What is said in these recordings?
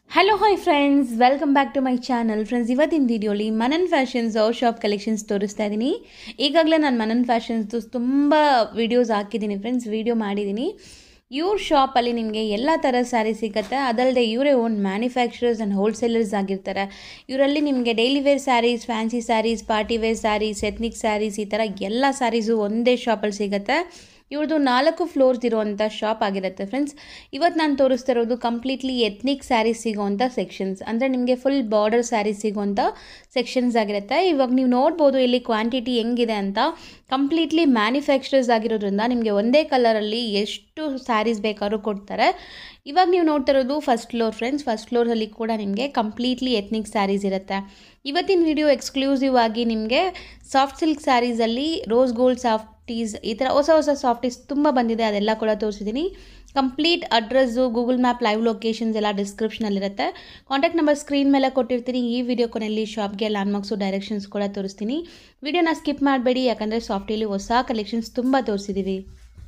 Hello hi friends welcome back to my channel friends ಇವತ್ತಿನ ವಿಡಿಯೋಲಿ Manan fashions our shop collections ತೋರಿಸ್ತಾ ಇದ್ದೀನಿ ಈಗಾಗಲೇ ನಾನು ಮನನ್ ಫ್ಯಾಷನ್ಸ್ದು ತುಂಬ ವಿಡಿಯೋಸ್ ಹಾಕಿದ್ದೀನಿ ಫ್ರೆಂಡ್ಸ್ ವಿಡಿಯೋ ಮಾಡಿದ್ದೀನಿ ಇವ್ರ ಶಾಪಲ್ಲಿ ನಿಮಗೆ ಎಲ್ಲ ಥರ ಸ್ಯಾರಿ ಸಿಗುತ್ತೆ ಅದಲ್ಲದೆ ಇವರೇ ಓನ್ ಮ್ಯಾನುಫ್ಯಾಕ್ಚರರ್ಸ್ ಆ್ಯಂಡ್ ಹೋಲ್ಸೇಲರ್ಸ್ ಆಗಿರ್ತಾರೆ ಇವರಲ್ಲಿ ನಿಮಗೆ daily wear sarees fancy sarees party wear sarees ethnic sarees ಈ ಥರ ಎಲ್ಲ ಸ್ಯಾರೀಸು ಒಂದೇ ಶಾಪಲ್ಲಿ ಸಿಗುತ್ತೆ ಇವ್ರದ್ದು ನಾಲ್ಕು ಫ್ಲೋರ್ಸ್ ಇರುವಂಥ ಶಾಪ್ ಆಗಿರುತ್ತೆ ಫ್ರೆಂಡ್ಸ್ ಇವತ್ತು ನಾನು ತೋರಿಸ್ತಾ ಇರೋದು ಕಂಪ್ಲೀಟ್ಲಿ ಎತ್ನಿಕ್ ಸ್ಯಾರೀಸ್ ಸಿಗೋವಂಥ ಸೆಕ್ಷನ್ಸ್ ಅಂದರೆ ನಿಮಗೆ ಫುಲ್ ಬಾರ್ಡರ್ ಸ್ಯಾರೀಸ್ ಸಿಗೋವಂಥ ಸೆಕ್ಷನ್ಸ್ ಆಗಿರುತ್ತೆ ಇವಾಗ ನೀವು ನೋಡ್ಬೋದು ಇಲ್ಲಿ ಕ್ವಾಂಟಿಟಿ ಹೆಂಗಿದೆ ಅಂತ ಕಂಪ್ಲೀಟ್ಲಿ ಮ್ಯಾನುಫ್ಯಾಕ್ಚರರ್ಸ್ ಆಗಿರೋದ್ರಿಂದ ನಿಮಗೆ ಒಂದೇ ಕಲರಲ್ಲಿ ಎಷ್ಟು ಸ್ಯಾರೀಸ್ ಬೇಕಾದ್ರೂ ಕೊಡ್ತಾರೆ ಇವಾಗ ನೀವು ನೋಡ್ತಾ ಇರೋದು ಫಸ್ಟ್ ಫ್ಲೋರ್ ಫ್ರೆಂಡ್ಸ್ ಫಸ್ಟ್ ಫ್ಲೋರಲ್ಲಿ ಕೂಡ ನಿಮಗೆ ಕಂಪ್ಲೀಟ್ಲಿ ಎತ್ನಿಕ್ ಸ್ಯಾರೀಸ್ ಇರುತ್ತೆ ಇವತ್ತಿನ ವಿಡಿಯೋ ಎಕ್ಸ್ಕ್ಲೂಸಿವ್ ಆಗಿ ನಿಮಗೆ ಸಾಫ್ಟ್ ಸಿಲ್ಕ್ ಸ್ಯಾರೀಸಲ್ಲಿ ರೋಸ್ ಗೋಲ್ಡ್ ಸಾಫ್ಟೀಸ್ ಈ ಥರ ಹೊಸ ಹೊಸ ಸಾಫ್ಟೀಸ್ ತುಂಬ ಬಂದಿದೆ ಅದೆಲ್ಲ ಕೂಡ ತೋರಿಸಿದ್ದೀನಿ complete address Google map live locations ಎಲ್ಲ ಡಿಸ್ಕ್ರಿಪ್ಷನಲ್ಲಿರುತ್ತೆ ಕಾಂಟ್ಯಾಕ್ಟ್ ನಂಬರ್ ಸ್ಕ್ರೀನ್ ಮೇಲೆ ಕೊಟ್ಟಿರ್ತೀನಿ ಈ ವಿಡಿಯೋ ಕೊನೆಯಲ್ಲಿ ಶಾಪ್ಗೆ ಲ್ಯಾಂಡ್ಮಾರ್ಕ್ಸು ಡೈರೆಕ್ಷನ್ಸ್ ಕೂಡ ತೋರಿಸ್ತೀನಿ ವಿಡಿಯೋನ ಸ್ಕಿಪ್ ಮಾಡಬೇಡಿ ಯಾಕಂದರೆ ಸಾಫ್ಟೀಲಿ ಹೊಸ ಕಲೆಕ್ಷನ್ಸ್ ತುಂಬ ತೋರಿಸಿದ್ದೀವಿ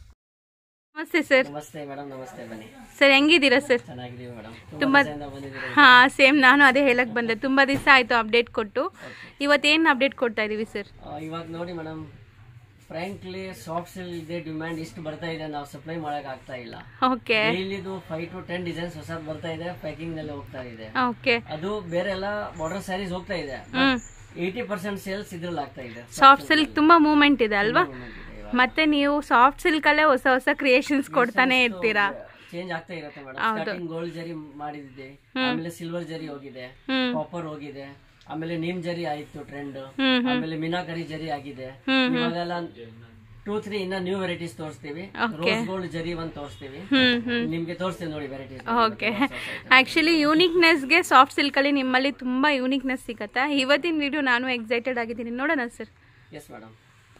ನಮಸ್ತೆ ಸರ್ ನಮಸ್ತೆ ಮೇಡಮ್ ನಮಸ್ತೆ ಬನ್ನಿ ಸರ್ ಹೆಂಗಿದ್ದೀರಾ ಸರ್ ಚೆನ್ನಾಗಿದ್ದೀವಿ ಮೇಡಮ್ ತುಂಬಾ- ತುಂಬಾ ದಿವಸದಿಂದ ಬಂದಿದ್ದೀರಿ ಹಾ ಸೇಮ್ ನಾನು ಅದೇ ಹೇಳಕ್ ಬಂದೆ ತುಂಬಾ ದಿವಸ ಆಯ್ತು ಅಪ್ಡೇಟ್ ಕೊಟ್ಟು ಇವತ್ತೇನು ಅಪ್ಡೇಟ್ ಕೊಡ್ತಾ ಇದೀವಿ ಸರ್ ಆ, ಇವಾಗ ನೋಡಿ ಮೇಡಮ್ ಫ್ರ್ಯಾಂಕ್ಲಿ ಸಾಫ್ಟ್ ಸಿಲ್ ಇದೆ ಡಿಮ್ಯಾಂಡ್ ಇಷ್ಟು ಬರ್ತಾ ಇದೆ ನಾವು ಸಪ್ಲೈ ಮಾಡಕ್ ಆಗ್ತಾ ಇಲ್ಲ ಓಕೆ ಡೈಲಿದು ಫೈವ್ ಟು ಟೆನ್ ಡಿಸೈನ್ಸ್ ಹೊಸದ್ ಬರ್ತಾ ಇದೆ ಪ್ಯಾಕಿಂಗ್ ನಲ್ಲಿ ಹೋಗ್ತಾ ಇದೆ ಓಕೆ ಅದು ಬೇರೆ ಎಲ್ಲ ಬಾರ್ಡರ್ ಸ್ಯಾರೀಸ್ ಹೋಗ್ತಾ ಇದೆ ಹ್ಮ್ ಏಯ್ಟಿ ಪರ್ಸೆಂಟ್ ಸೇಲ್ಸ್ ಇದ್ರಲ್ಲಿ ಆಗ್ತಾ ಇದೆ ಸಾಫ್ಟ್ ಸಿಲ್ಕ್ ತುಂಬಾ ಮೂವ್ಮೆಂಟ್ ಇದೆ ಅಲ್ವಾ Movement ಇದೆ ಇವಾಗ. ಮತ್ತೆ ನೀವು ಸಾಫ್ಟ್ ಸಿಲ್ಕ್ ಅಲ್ಲೇ ಹೊಸ ಹೊಸ ಕ್ರಿಯೇಷನ್ಸ್ ಕೊಡ್ತಾನೆ ಇರ್ತೀರಾ ಚೇಂಜ್ ಆಗ್ತಾ ಇರುತ್ತೆ ಮೇಡಮ್ ಸ್ಟಾರ್ಟಿಂಗ್ ಗೋಲ್ಡ್ ಜರಿ ಮಾಡಿದ್ದೆ ಆಮೇಲೆ ಸಿಲ್ವರ್ ಜರಿ ಹೋಗಿದೆ ಹ್ಮ್. ಕಾಪರ್ ಹೋಗಿದೆ ಆಮೇಲೆ ನೀಮ್ ಜರಿ ಆಯ್ತು ಟ್ರೆಂಡ್ ಹ್ಮ್ ಆಮೇಲೆ ಮೀನಾಕರಿ ಜರಿ ಆಗಿದೆ ಹ್ಮ್, ಇವಾಗೆಲ್ಲ ಟೂ ತ್ರೀ ಇನ್ನ ನ್ಯೂ ವೆರೈಟೀಸ್ ತೋರಿಸ್ತೀವಿ ರೋಸ್ ಗೋಲ್ಡ್ ಜರಿ ಒಂದ್ ತೋರಿಸ್ತೀವಿ ಹ್ಮ್ ಹ್ಮ್ ನಿಮ್ಗೆ ತೋರಿಸ್ತೀವಿ ನೋಡಿ ವೆರೈಟೀಸ್ ಓಕೆ ಆ್ಯಕ್ಚುಲಿ ಯೂನಿಕ್ನೆಸ್ಗೆ ಸಾಫ್ಟ್ ಸಿಲ್ಕಲ್ಲಿ ನಿಮ್ಮಲ್ಲಿ ತುಂಬ ಯೂನಿಕ್ನೆಸ್ ಸಿಗುತ್ತೆ ಇವತ್ತಿನ ವಿಡಿಯೋ ನಾನು ಎಕ್ಸೈಟೆಡ್ ಆಗಿದ್ದೀನಿ ನೋಡೋಣ ಸರ್ ಎಸ್ ಮೇಡಮ್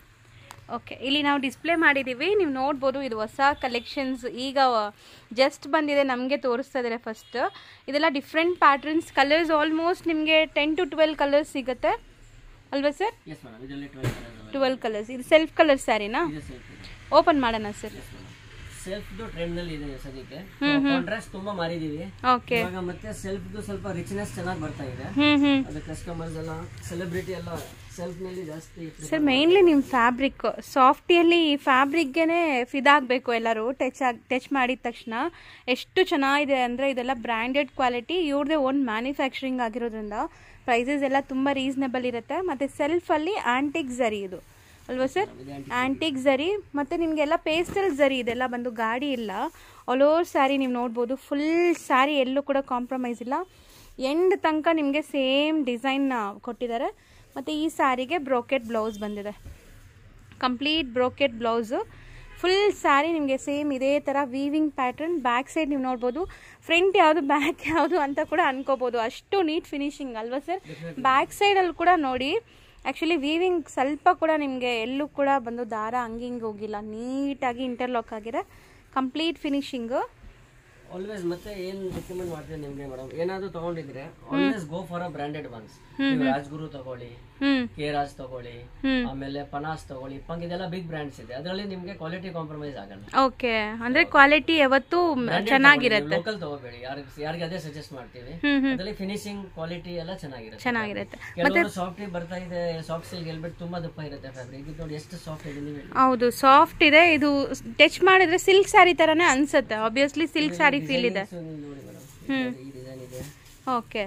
ಓಕೆ ಇಲ್ಲಿ ನಾವು ಡಿಸ್ಪ್ಲೇ ಮಾಡಿದ್ದೀವಿ ನೀವು ನೋಡ್ಬೋದು ಇದು ಹೊಸ ಕಲೆಕ್ಷನ್ಸ್ ಈಗ ಜಸ್ಟ್ ಬಂದಿದೆ ನಮಗೆ ತೋರಿಸ್ತಾ ಇದ್ದಾರೆ ಫಸ್ಟ್ ಇದೆಲ್ಲ ಡಿಫ್ರೆಂಟ್ ಪ್ಯಾಟ್ರನ್ಸ್ ಕಲರ್ಸ್ ಆಲ್ಮೋಸ್ಟ್ ನಿಮಗೆ ಟೆನ್ ಟು ಟ್ವೆಲ್ ಕಲರ್ಸ್ ಸಿಗುತ್ತೆ ಅಲ್ವಾ ಸರ್ ಎಸ್ ಮೇಡಮ್ ಇದರಲ್ಲಿ ಟ್ವೆಲ್ ಕಲರ್ಸ್ ಟ್ವೆಲ್ ಕಲರ್ಸ್ ಇದು ಸೆಲ್ಫ್ ಕಲರ್ ಸ್ಯಾರಿನಾ ಇದೆ ಸೆಲ್ಫ್ ಓಪನ್ ಮಾಡೋಣ ಸರ್ ಸೆಲ್ಫ್ ಟ್ರೆಂಡ್ ನಲ್ಲಿ ಇದೆ ಸದ್ಯಕ್ಕೆ ಕಾಂಟ್ರಾಸ್ಟ್ ತುಂಬಾ ಮಾರಿದೀವಿ ಓಕೆ ಇವಾಗ ಮತ್ತೆ ಸೆಲ್ಫ್ ಸ್ವಲ್ಪ ರಿಚ್ನೆಸ್ ಚೆನ್ನಾಗಿ ಬರ್ತಾ ಇದೆ ಹ್ಞೂ ಹ್ಞೂ ಅದು ಕಸ್ಟಮರ್ಸ್ ಎಲ್ಲ ಸೆಲೆಬ್ರಿಟಿ ಎಲ್ಲ ಸೆಲ್ಫ್ ನಲ್ಲಿ ಜಾಸ್ತಿ ಸರ್ ಮೇನ್ಲಿ ನಿಮ್ಮ ಫ್ಯಾಬ್ರಿಕ್ ಸಾಫ್ಟಿಯಲ್ಲಿ ಈ ಫ್ಯಾಬ್ರಿಕ್ಗೆ ಫಿದಾಗಬೇಕು ಎಲ್ಲರೂ ಟಚ್ ಆಗಿ ಟಚ್ ಮಾಡಿದ ತಕ್ಷಣ ಎಷ್ಟು ಚೆನ್ನಾಗಿದೆ ಅಂದರೆ ಇದೆಲ್ಲ ಬ್ರ್ಯಾಂಡೆಡ್ ಕ್ವಾಲಿಟಿ ಇವ್ರದೇ ಓನ್ ಮ್ಯಾನುಫ್ಯಾಕ್ಚರಿಂಗ್ ಆಗಿರೋದ್ರಿಂದ ಪ್ರೈಸಸ್ ಎಲ್ಲ ತುಂಬ ರೀಸನೇಬಲ್ ಇರುತ್ತೆ ಮತ್ತು ಸೆಲ್ಫಲ್ಲಿ ಆಂಟಿಕ್ ಝರಿ ಇದು ಅಲ್ವಾ ಸರ್ ಆಂಟಿಕ್ ಝರಿ ಮತ್ತು ನಿಮಗೆಲ್ಲ ಪೇಸ್ಟಲ್ ಝರಿ ಇದೆಲ್ಲ ಬಂದು ಗಾಡಿ ಇಲ್ಲ ಆಲ್ ಓವರ್ ಸ್ಯಾರಿ ನೀವು ನೋಡ್ಬೋದು ಫುಲ್ ಸ್ಯಾರಿ ಎಲ್ಲೂ ಕೂಡ ಕಾಂಪ್ರಮೈಸ್ ಇಲ್ಲ ಎಂಡ್ ತನಕ ನಿಮಗೆ ಸೇಮ್ ಡಿಸೈನ್ನ ಕೊಟ್ಟಿದ್ದಾರೆ ಮತ್ತು ಈ ಸ್ಯಾರಿಗೆ ಬ್ರೋಕೆಟ್ ಬ್ಲೌಸ್ ಬಂದಿದೆ complete brocade blouse full saree ನಿಮಗೆ ಸೇಮ್ ಇದೇ ಥರ ವೀವಿಂಗ್ ಪ್ಯಾಟರ್ನ್ ಬ್ಯಾಕ್ ಸೈಡ್ ನೀವು ನೋಡ್ಬೋದು ಫ್ರಂಟ್ ಯಾವುದು ಬ್ಯಾಕ್ ಯಾವುದು ಅಂತ ಕೂಡ ಅನ್ಕೋಬೋದು ಅಷ್ಟು ನೀಟ್ ಫಿನಿಶಿಂಗ್ ಅಲ್ವಾ ಸರ್ ಬ್ಯಾಕ್ ಸೈಡಲ್ಲಿ ಕೂಡ ನೋಡಿ ಆ್ಯಕ್ಚುಲಿ ವೀವಿಂಗ್ ಸ್ವಲ್ಪ ಕೂಡ ನಿಮಗೆ ಎಲ್ಲೂ ಕೂಡ ಬಂದು ದಾರ ಹಂಗೆ ಹಿಂಗೆ ಹೋಗಿಲ್ಲ ನೀಟಾಗಿ ಇಂಟರ್ಲಾಕ್ ಆಗಿದೆ ಕಂಪ್ಲೀಟ್ ಫಿನಿಶಿಂಗು ಆಲ್ವೇಸ್ ಮತ್ತೆ ಏನ್ ರೆಕಮೆಂಡ್ ಮಾಡ್ತೀನಿ ನಿಮ್ಗೆ ಮೇಡಮ್ ಏನಾದ್ರು ತಗೊಂಡಿದ್ರೆ always go for a branded ones Rajguru ತಗೊಳ್ಳಿ ಹ್ಞೂ ಕೆ ರಾಜ್ ತಗೊಳ್ಳಿ ಹ್ಮ್. ಆಮೇಲೆ ಪನಾಸ್ ತಗೊಳ್ಳಿ ಪಂಕ್ ಇದೆಲ್ಲ ಬಿಗ್ ಬ್ರ್ಯಾಂಡ್ಸ್ ಇದೆ ಅದರಲ್ಲಿ ನಿಮ್ಗೆ ಕ್ವಾಲಿಟಿ ಕಾಂಪ್ರಮೈಸ್ ಆಗಲ್ಲ ಓಕೆ ಅಂದರೆ ಕ್ವಾಲಿಟಿ ಯಾವತ್ತೂ ಚೆನ್ನಾಗಿರುತ್ತೆ ಲೋಕಲ್ ತಗೋಬೇಡಿ ಯಾರಿಗೆ ಯಾರಿಗೆ ಅದೇ ಸಜೆಸ್ಟ್ ಮಾಡ್ತೀವಿ ಹ್ಞೂ ಹ್ಞೂ ಅದರಲ್ಲಿ ಫಿನಿಶಿಂಗ್ ಕ್ವಾಲಿಟಿ ಎಲ್ಲ ಚೆನ್ನಾಗಿರುತ್ತೆ ಚೆನ್ನಾಗಿರುತ್ತೆ ಕೆಲವರು ಸಾಫ್ಟ್ ಬರ್ತಾ ಇದೆ ಸಾಫ್ಟ್ ಸಿಲ್ಕ್ ಹೇಳ್ಬಿಟ್ಟು ತುಂಬಾ ದಪ್ಪ ಇರುತ್ತೆ ಫ್ಯಾಬ್ರಿಕ್ ಇದು ನೋಡಿ ಎಷ್ಟು ಸಾಫ್ಟ್ ಇದೆ ನೀವು ಹೇಳಿ. ಹೌದು ಸಾಫ್ಟ್ ಇದೆ ಇದು ಟಚ್ ಮಾಡಿದ್ರೆ ಸಿಲ್ಕ್ ಸ್ಯಾರಿ ತರನೇ ಅನ್ಸುತ್ತೆ ಆಬ್ವಿಯಸ್ಲಿ ಸಿಲ್ಕ್ ಸ್ಯಾರಿ ಫೀಲ್ ಇದೆ So, ನೀವು ನೋಡಿ ಮೇಡಮ್ ಈ ಡಿಸೈನ್ ಇದೆ ಓಕೆ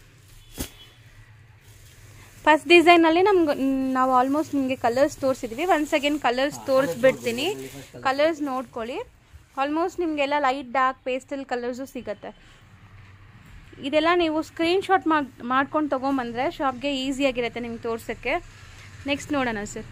ಫಸ್ಟ್ ಡಿಸೈನಲ್ಲಿ ನಮ್ಗೆ ನಾವು ಆಲ್ಮೋಸ್ಟ್ ನಿಮಗೆ ಕಲರ್ಸ್ ತೋರಿಸಿದ್ವಿ ಒನ್ಸ್ ಅಗೇನ್ ಕಲರ್ಸ್ ತೋರಿಸ್ಬಿಡ್ತೀನಿ ಕಲರ್ಸ್ ನೋಡ್ಕೊಳ್ಳಿ ಆಲ್ಮೋಸ್ಟ್ ನಿಮಗೆಲ್ಲ ಲೈಟ್ ಡಾರ್ಕ್ ಪೇಸ್ಟಲ್ ಕಲರ್ಸು ಸಿಗುತ್ತೆ ಇದೆಲ್ಲ ನೀವು ಸ್ಕ್ರೀನ್ಶಾಟ್ ಮಾಡಿ ಮಾಡ್ಕೊಂಡು ತೊಗೊಂಬಂದರೆ ಶಾಪ್ಗೆ ಈಸಿಯಾಗಿರುತ್ತೆ ನಿಮ್ಗೆ ತೋರ್ಸೋಕ್ಕೆ ನೆಕ್ಸ್ಟ್ ನೋಡೋಣ ಸರ್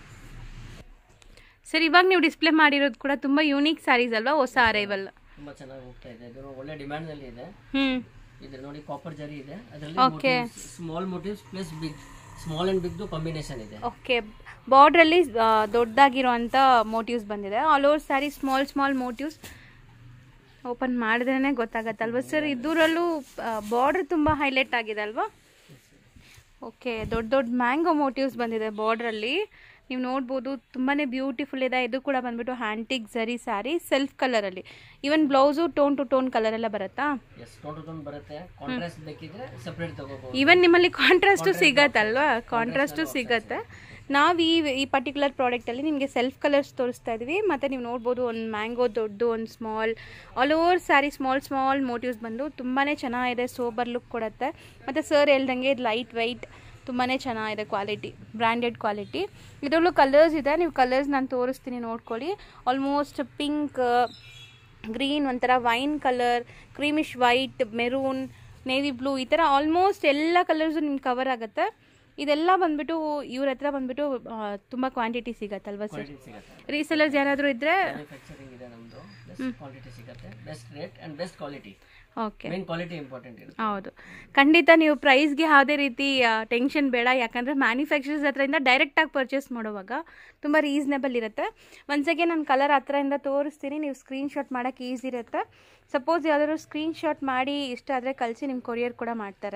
ಸರ್ ಇವಾಗ ನೀವು ಡಿಸ್ಪ್ಲೇ ಮಾಡಿರೋದು ಕೂಡ ತುಂಬ ಯೂನಿಕ್ ಸ್ಯಾರೀಸ್ ಅಲ್ವಾ ಹೊಸ ಅರೈವಲ್ ತುಂಬಾ ಚೆನ್ನಾಗಿ ಹೋಗ್ತಾ ಇದೆ ಇದು ಒಳ್ಳೆ ಡಿಮ್ಯಾಂಡ್ ನಲ್ಲಿ ಇದೆ ಹ್ಞೂ ಇದ್ರ ನೋಡಿ ಕಾಪರ್ ಜರಿ ಇದೆ Okay. ಅದರಲ್ಲಿ small motifs plus big small and big combination ಇದೆ ಓಕೆ ಬಾರ್ಡ್ರಲ್ಲಿ ದೊಡ್ಡದಾಗಿರೋಂಥ ಮೋಟಿವ್ಸ್ ಬಂದಿದೆ all over sari small small motifs open ಮಾಡಿದ್ರೇ ಗೊತ್ತಾಗತ್ತಲ್ವ ಸರ್ ಇದರಲ್ಲೂ ಬಾರ್ಡ್ರ್ ತುಂಬ ಹೈಲೈಟ್ ಆಗಿದೆ ಅಲ್ವಾ ಓಕೆ ದೊಡ್ಡ ದೊಡ್ಡ ಮ್ಯಾಂಗೋ ಮೋಟಿವ್ಸ್ ಬಂದಿದೆ ಬಾರ್ಡ್ರಲ್ಲಿ ನೀವು ನೋಡ್ಬೋದು ತುಂಬಾ ಬ್ಯೂಟಿಫುಲ್ ಇದೆ ಇದು ಕೂಡ ಬಂದ್ಬಿಟ್ಟು ಹ್ಯಾಂಟಿಕ್ ಝರಿ ಸ್ಯಾರಿ ಸೆಲ್ಫ್ ಕಲರಲ್ಲಿ even blouse tone to tone colour ಎಲ್ಲ ಬರುತ್ತಾ ಎಸ್ ಟೋನ್ ಟು ಟೋನ್ ಬರುತ್ತೆ ಕಾಂಟ್ರಾಸ್ಟ್ ಬೇಕಿದ್ರೆ ಸಪ್ರೇಟ್ ತಗೋಬಹುದು ಈವನ್ ನಿಮ್ಮಲ್ಲಿ ಕಾಂಟ್ರಾಸ್ಟು ಸಿಗತ್ತಲ್ವಾ ಕಾಂಟ್ರಾಸ್ಟು ಸಿಗತ್ತೆ ನಾವು ಈ ಈ ಪರ್ಟಿಕ್ಯುಲರ್ ಪ್ರಾಡಕ್ಟಲ್ಲಿ ನಿಮಗೆ ಸೆಲ್ಫ್ ಕಲರ್ಸ್ ತೋರಿಸ್ತಾ ಇದ್ದೀವಿ ಮತ್ತು ನೀವು ನೋಡ್ಬೋದು ಒಂದು ಮ್ಯಾಂಗೋ ದೊಡ್ಡದು ಒಂದು small all over sari small small motives ಬಂದು ತುಂಬಾ ಚೆನ್ನಾಗಿದೆ ಸೋಬರ್ ಲುಕ್ ಕೊಡುತ್ತೆ ಮತ್ತು ಸರ್ ಹೇಳ್ದಂಗೆ ಇದು ಲೈಟ್ ವೈಟ್ ತುಂಬಾ ಚೆನ್ನಾಗಿದೆ ಕ್ವಾಲಿಟಿ ಬ್ರ್ಯಾಂಡೆಡ್ ಕ್ವಾಲಿಟಿ ಇದರಲ್ಲೂ ಕಲರ್ಸ್ ಇದೆ ನೀವು ಕಲರ್ಸ್ ನಾನು ತೋರಿಸ್ತೀನಿ ನೋಡ್ಕೊಳ್ಳಿ ಆಲ್ಮೋಸ್ಟ್ ಪಿಂಕ್ ಗ್ರೀನ್ ಒಂಥರ wine colour creamish white maroon navy blue ಈ ಥರ ಆಲ್ಮೋಸ್ಟ್ ಎಲ್ಲ ಕಲರ್ಸು ನಿಮ್ಗೆ ಕವರ್ ಆಗುತ್ತೆ ಇದೆಲ್ಲ ಬಂದ್ಬಿಟ್ಟು ಇವ್ರ ಹತ್ರ ಬಂದ್ಬಿಟ್ಟು ಆ, ತುಂಬ ಕ್ವಾಂಟಿಟಿ ಸಿಗತ್ತಲ್ವಾ ಸರ್ ಕ್ವಾಲಿಟಿ ಸಿಗುತ್ತೆ ರೀಸೆಲರ್ಸ್ ಯಾರಾದರೂ ಇದ್ದರೆ ಮ್ಯಾನುಫ್ಯಾಕ್ಚರಿಂಗ್ ಇದೆ ನಮ್ದು ಬೆಸ್ಟ್ ಕ್ವಾಲಿಟಿ ಸಿಗುತ್ತೆ best rate and best quality okay main quality important ಇರುತ್ತೆ ಹೌದು ಖಂಡಿತ ನೀವು ಪ್ರೈಸ್ಗೆ ಯಾವುದೇ ರೀತಿ ಟೆನ್ಷನ್ ಬೇಡ ಯಾಕಂದರೆ ಮ್ಯಾನುಫ್ಯಾಕ್ಚರ್ಸ್ ಹತ್ರದಿಂದ ಡೈರೆಕ್ಟಾಗಿ ಪರ್ಚೇಸ್ ಮಾಡುವಾಗ ತುಂಬ ರೀಸನೇಬಲ್ ಇರುತ್ತೆ ಒಂದ್ಸಗೆ ನಾನು ಕಲರ್ ಹತ್ರದಿಂದ ತೋರಿಸ್ತೀನಿ ನೀವು ಸ್ಕ್ರೀನ್ಶಾಟ್ ಮಾಡೋಕ್ಕೆ ಈಸಿ ಇರುತ್ತೆ ಸಪೋಸ್ ಯಾವ್ದಾದ್ರು ಸ್ಕ್ರೀನ್ಶಾಟ್ ಮಾಡಿ ಇಷ್ಟ ಆದರೆ ಕಳಿಸಿ ನಿಮ್ಮ ಕೊರಿಯರ್ ಕೂಡ ಮಾಡ್ತಾರೆ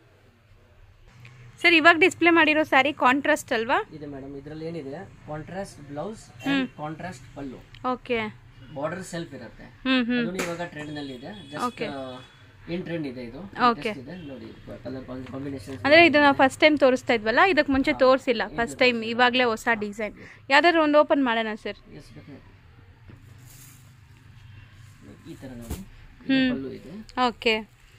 ಸರ್ ಇವಾಗ ಡಿಸ್ಪ್ಲೇ ಮಾಡಿರೋ ಸ್ಯಾರಿ ಕಾಂಟ್ರಾಸ್ಟ್ ಅಲ್ವಾ ಇದೆ ಮೇಡಮ್ ಇದರಲ್ಲಿ ಏನಿದೆ contrast blouse and contrast pallu okay border self ಇರುತ್ತೆ ಹ್ಞೂ ಹ್ಞೂ ಅದು ಇವಾಗ ಟ್ರೆಂಡ್ ನಲ್ಲಿ ಇದೆ ಜಸ್ಟ್ ಇನ್ ಟ್ರೆಂಡ್ ಇದೆ ಇದು Okay. Just ಇದೆ ನೋಡಿ ಕಲರ್ ಕಾಂಬಿನೇಷನ್ ಅಂದರೆ ಇದು ನಾವು ಫಸ್ಟ್ ಟೈಮ್ ತೋರಿಸ್ತಾ ಇದ್ವಲ್ಲ ಇದಕ್ಕೆ ಮುಂಚೆ ತೋರಿಸಿಲ್ಲ ಫಸ್ಟ್ ಟೈಮ್ ಇವಾಗಲೇ ಹೊಸ ಡಿಸೈನ್ ಯಾವ್ದಾದ್ರು ಒಂದು ಓಪನ್ ಮಾಡೋಣ ಸರ್ ಎಸ್ ಈ ತರ ನೋಡಿ ಇದು ಪಲ್ಲು ಇದೆ ಓಕೆ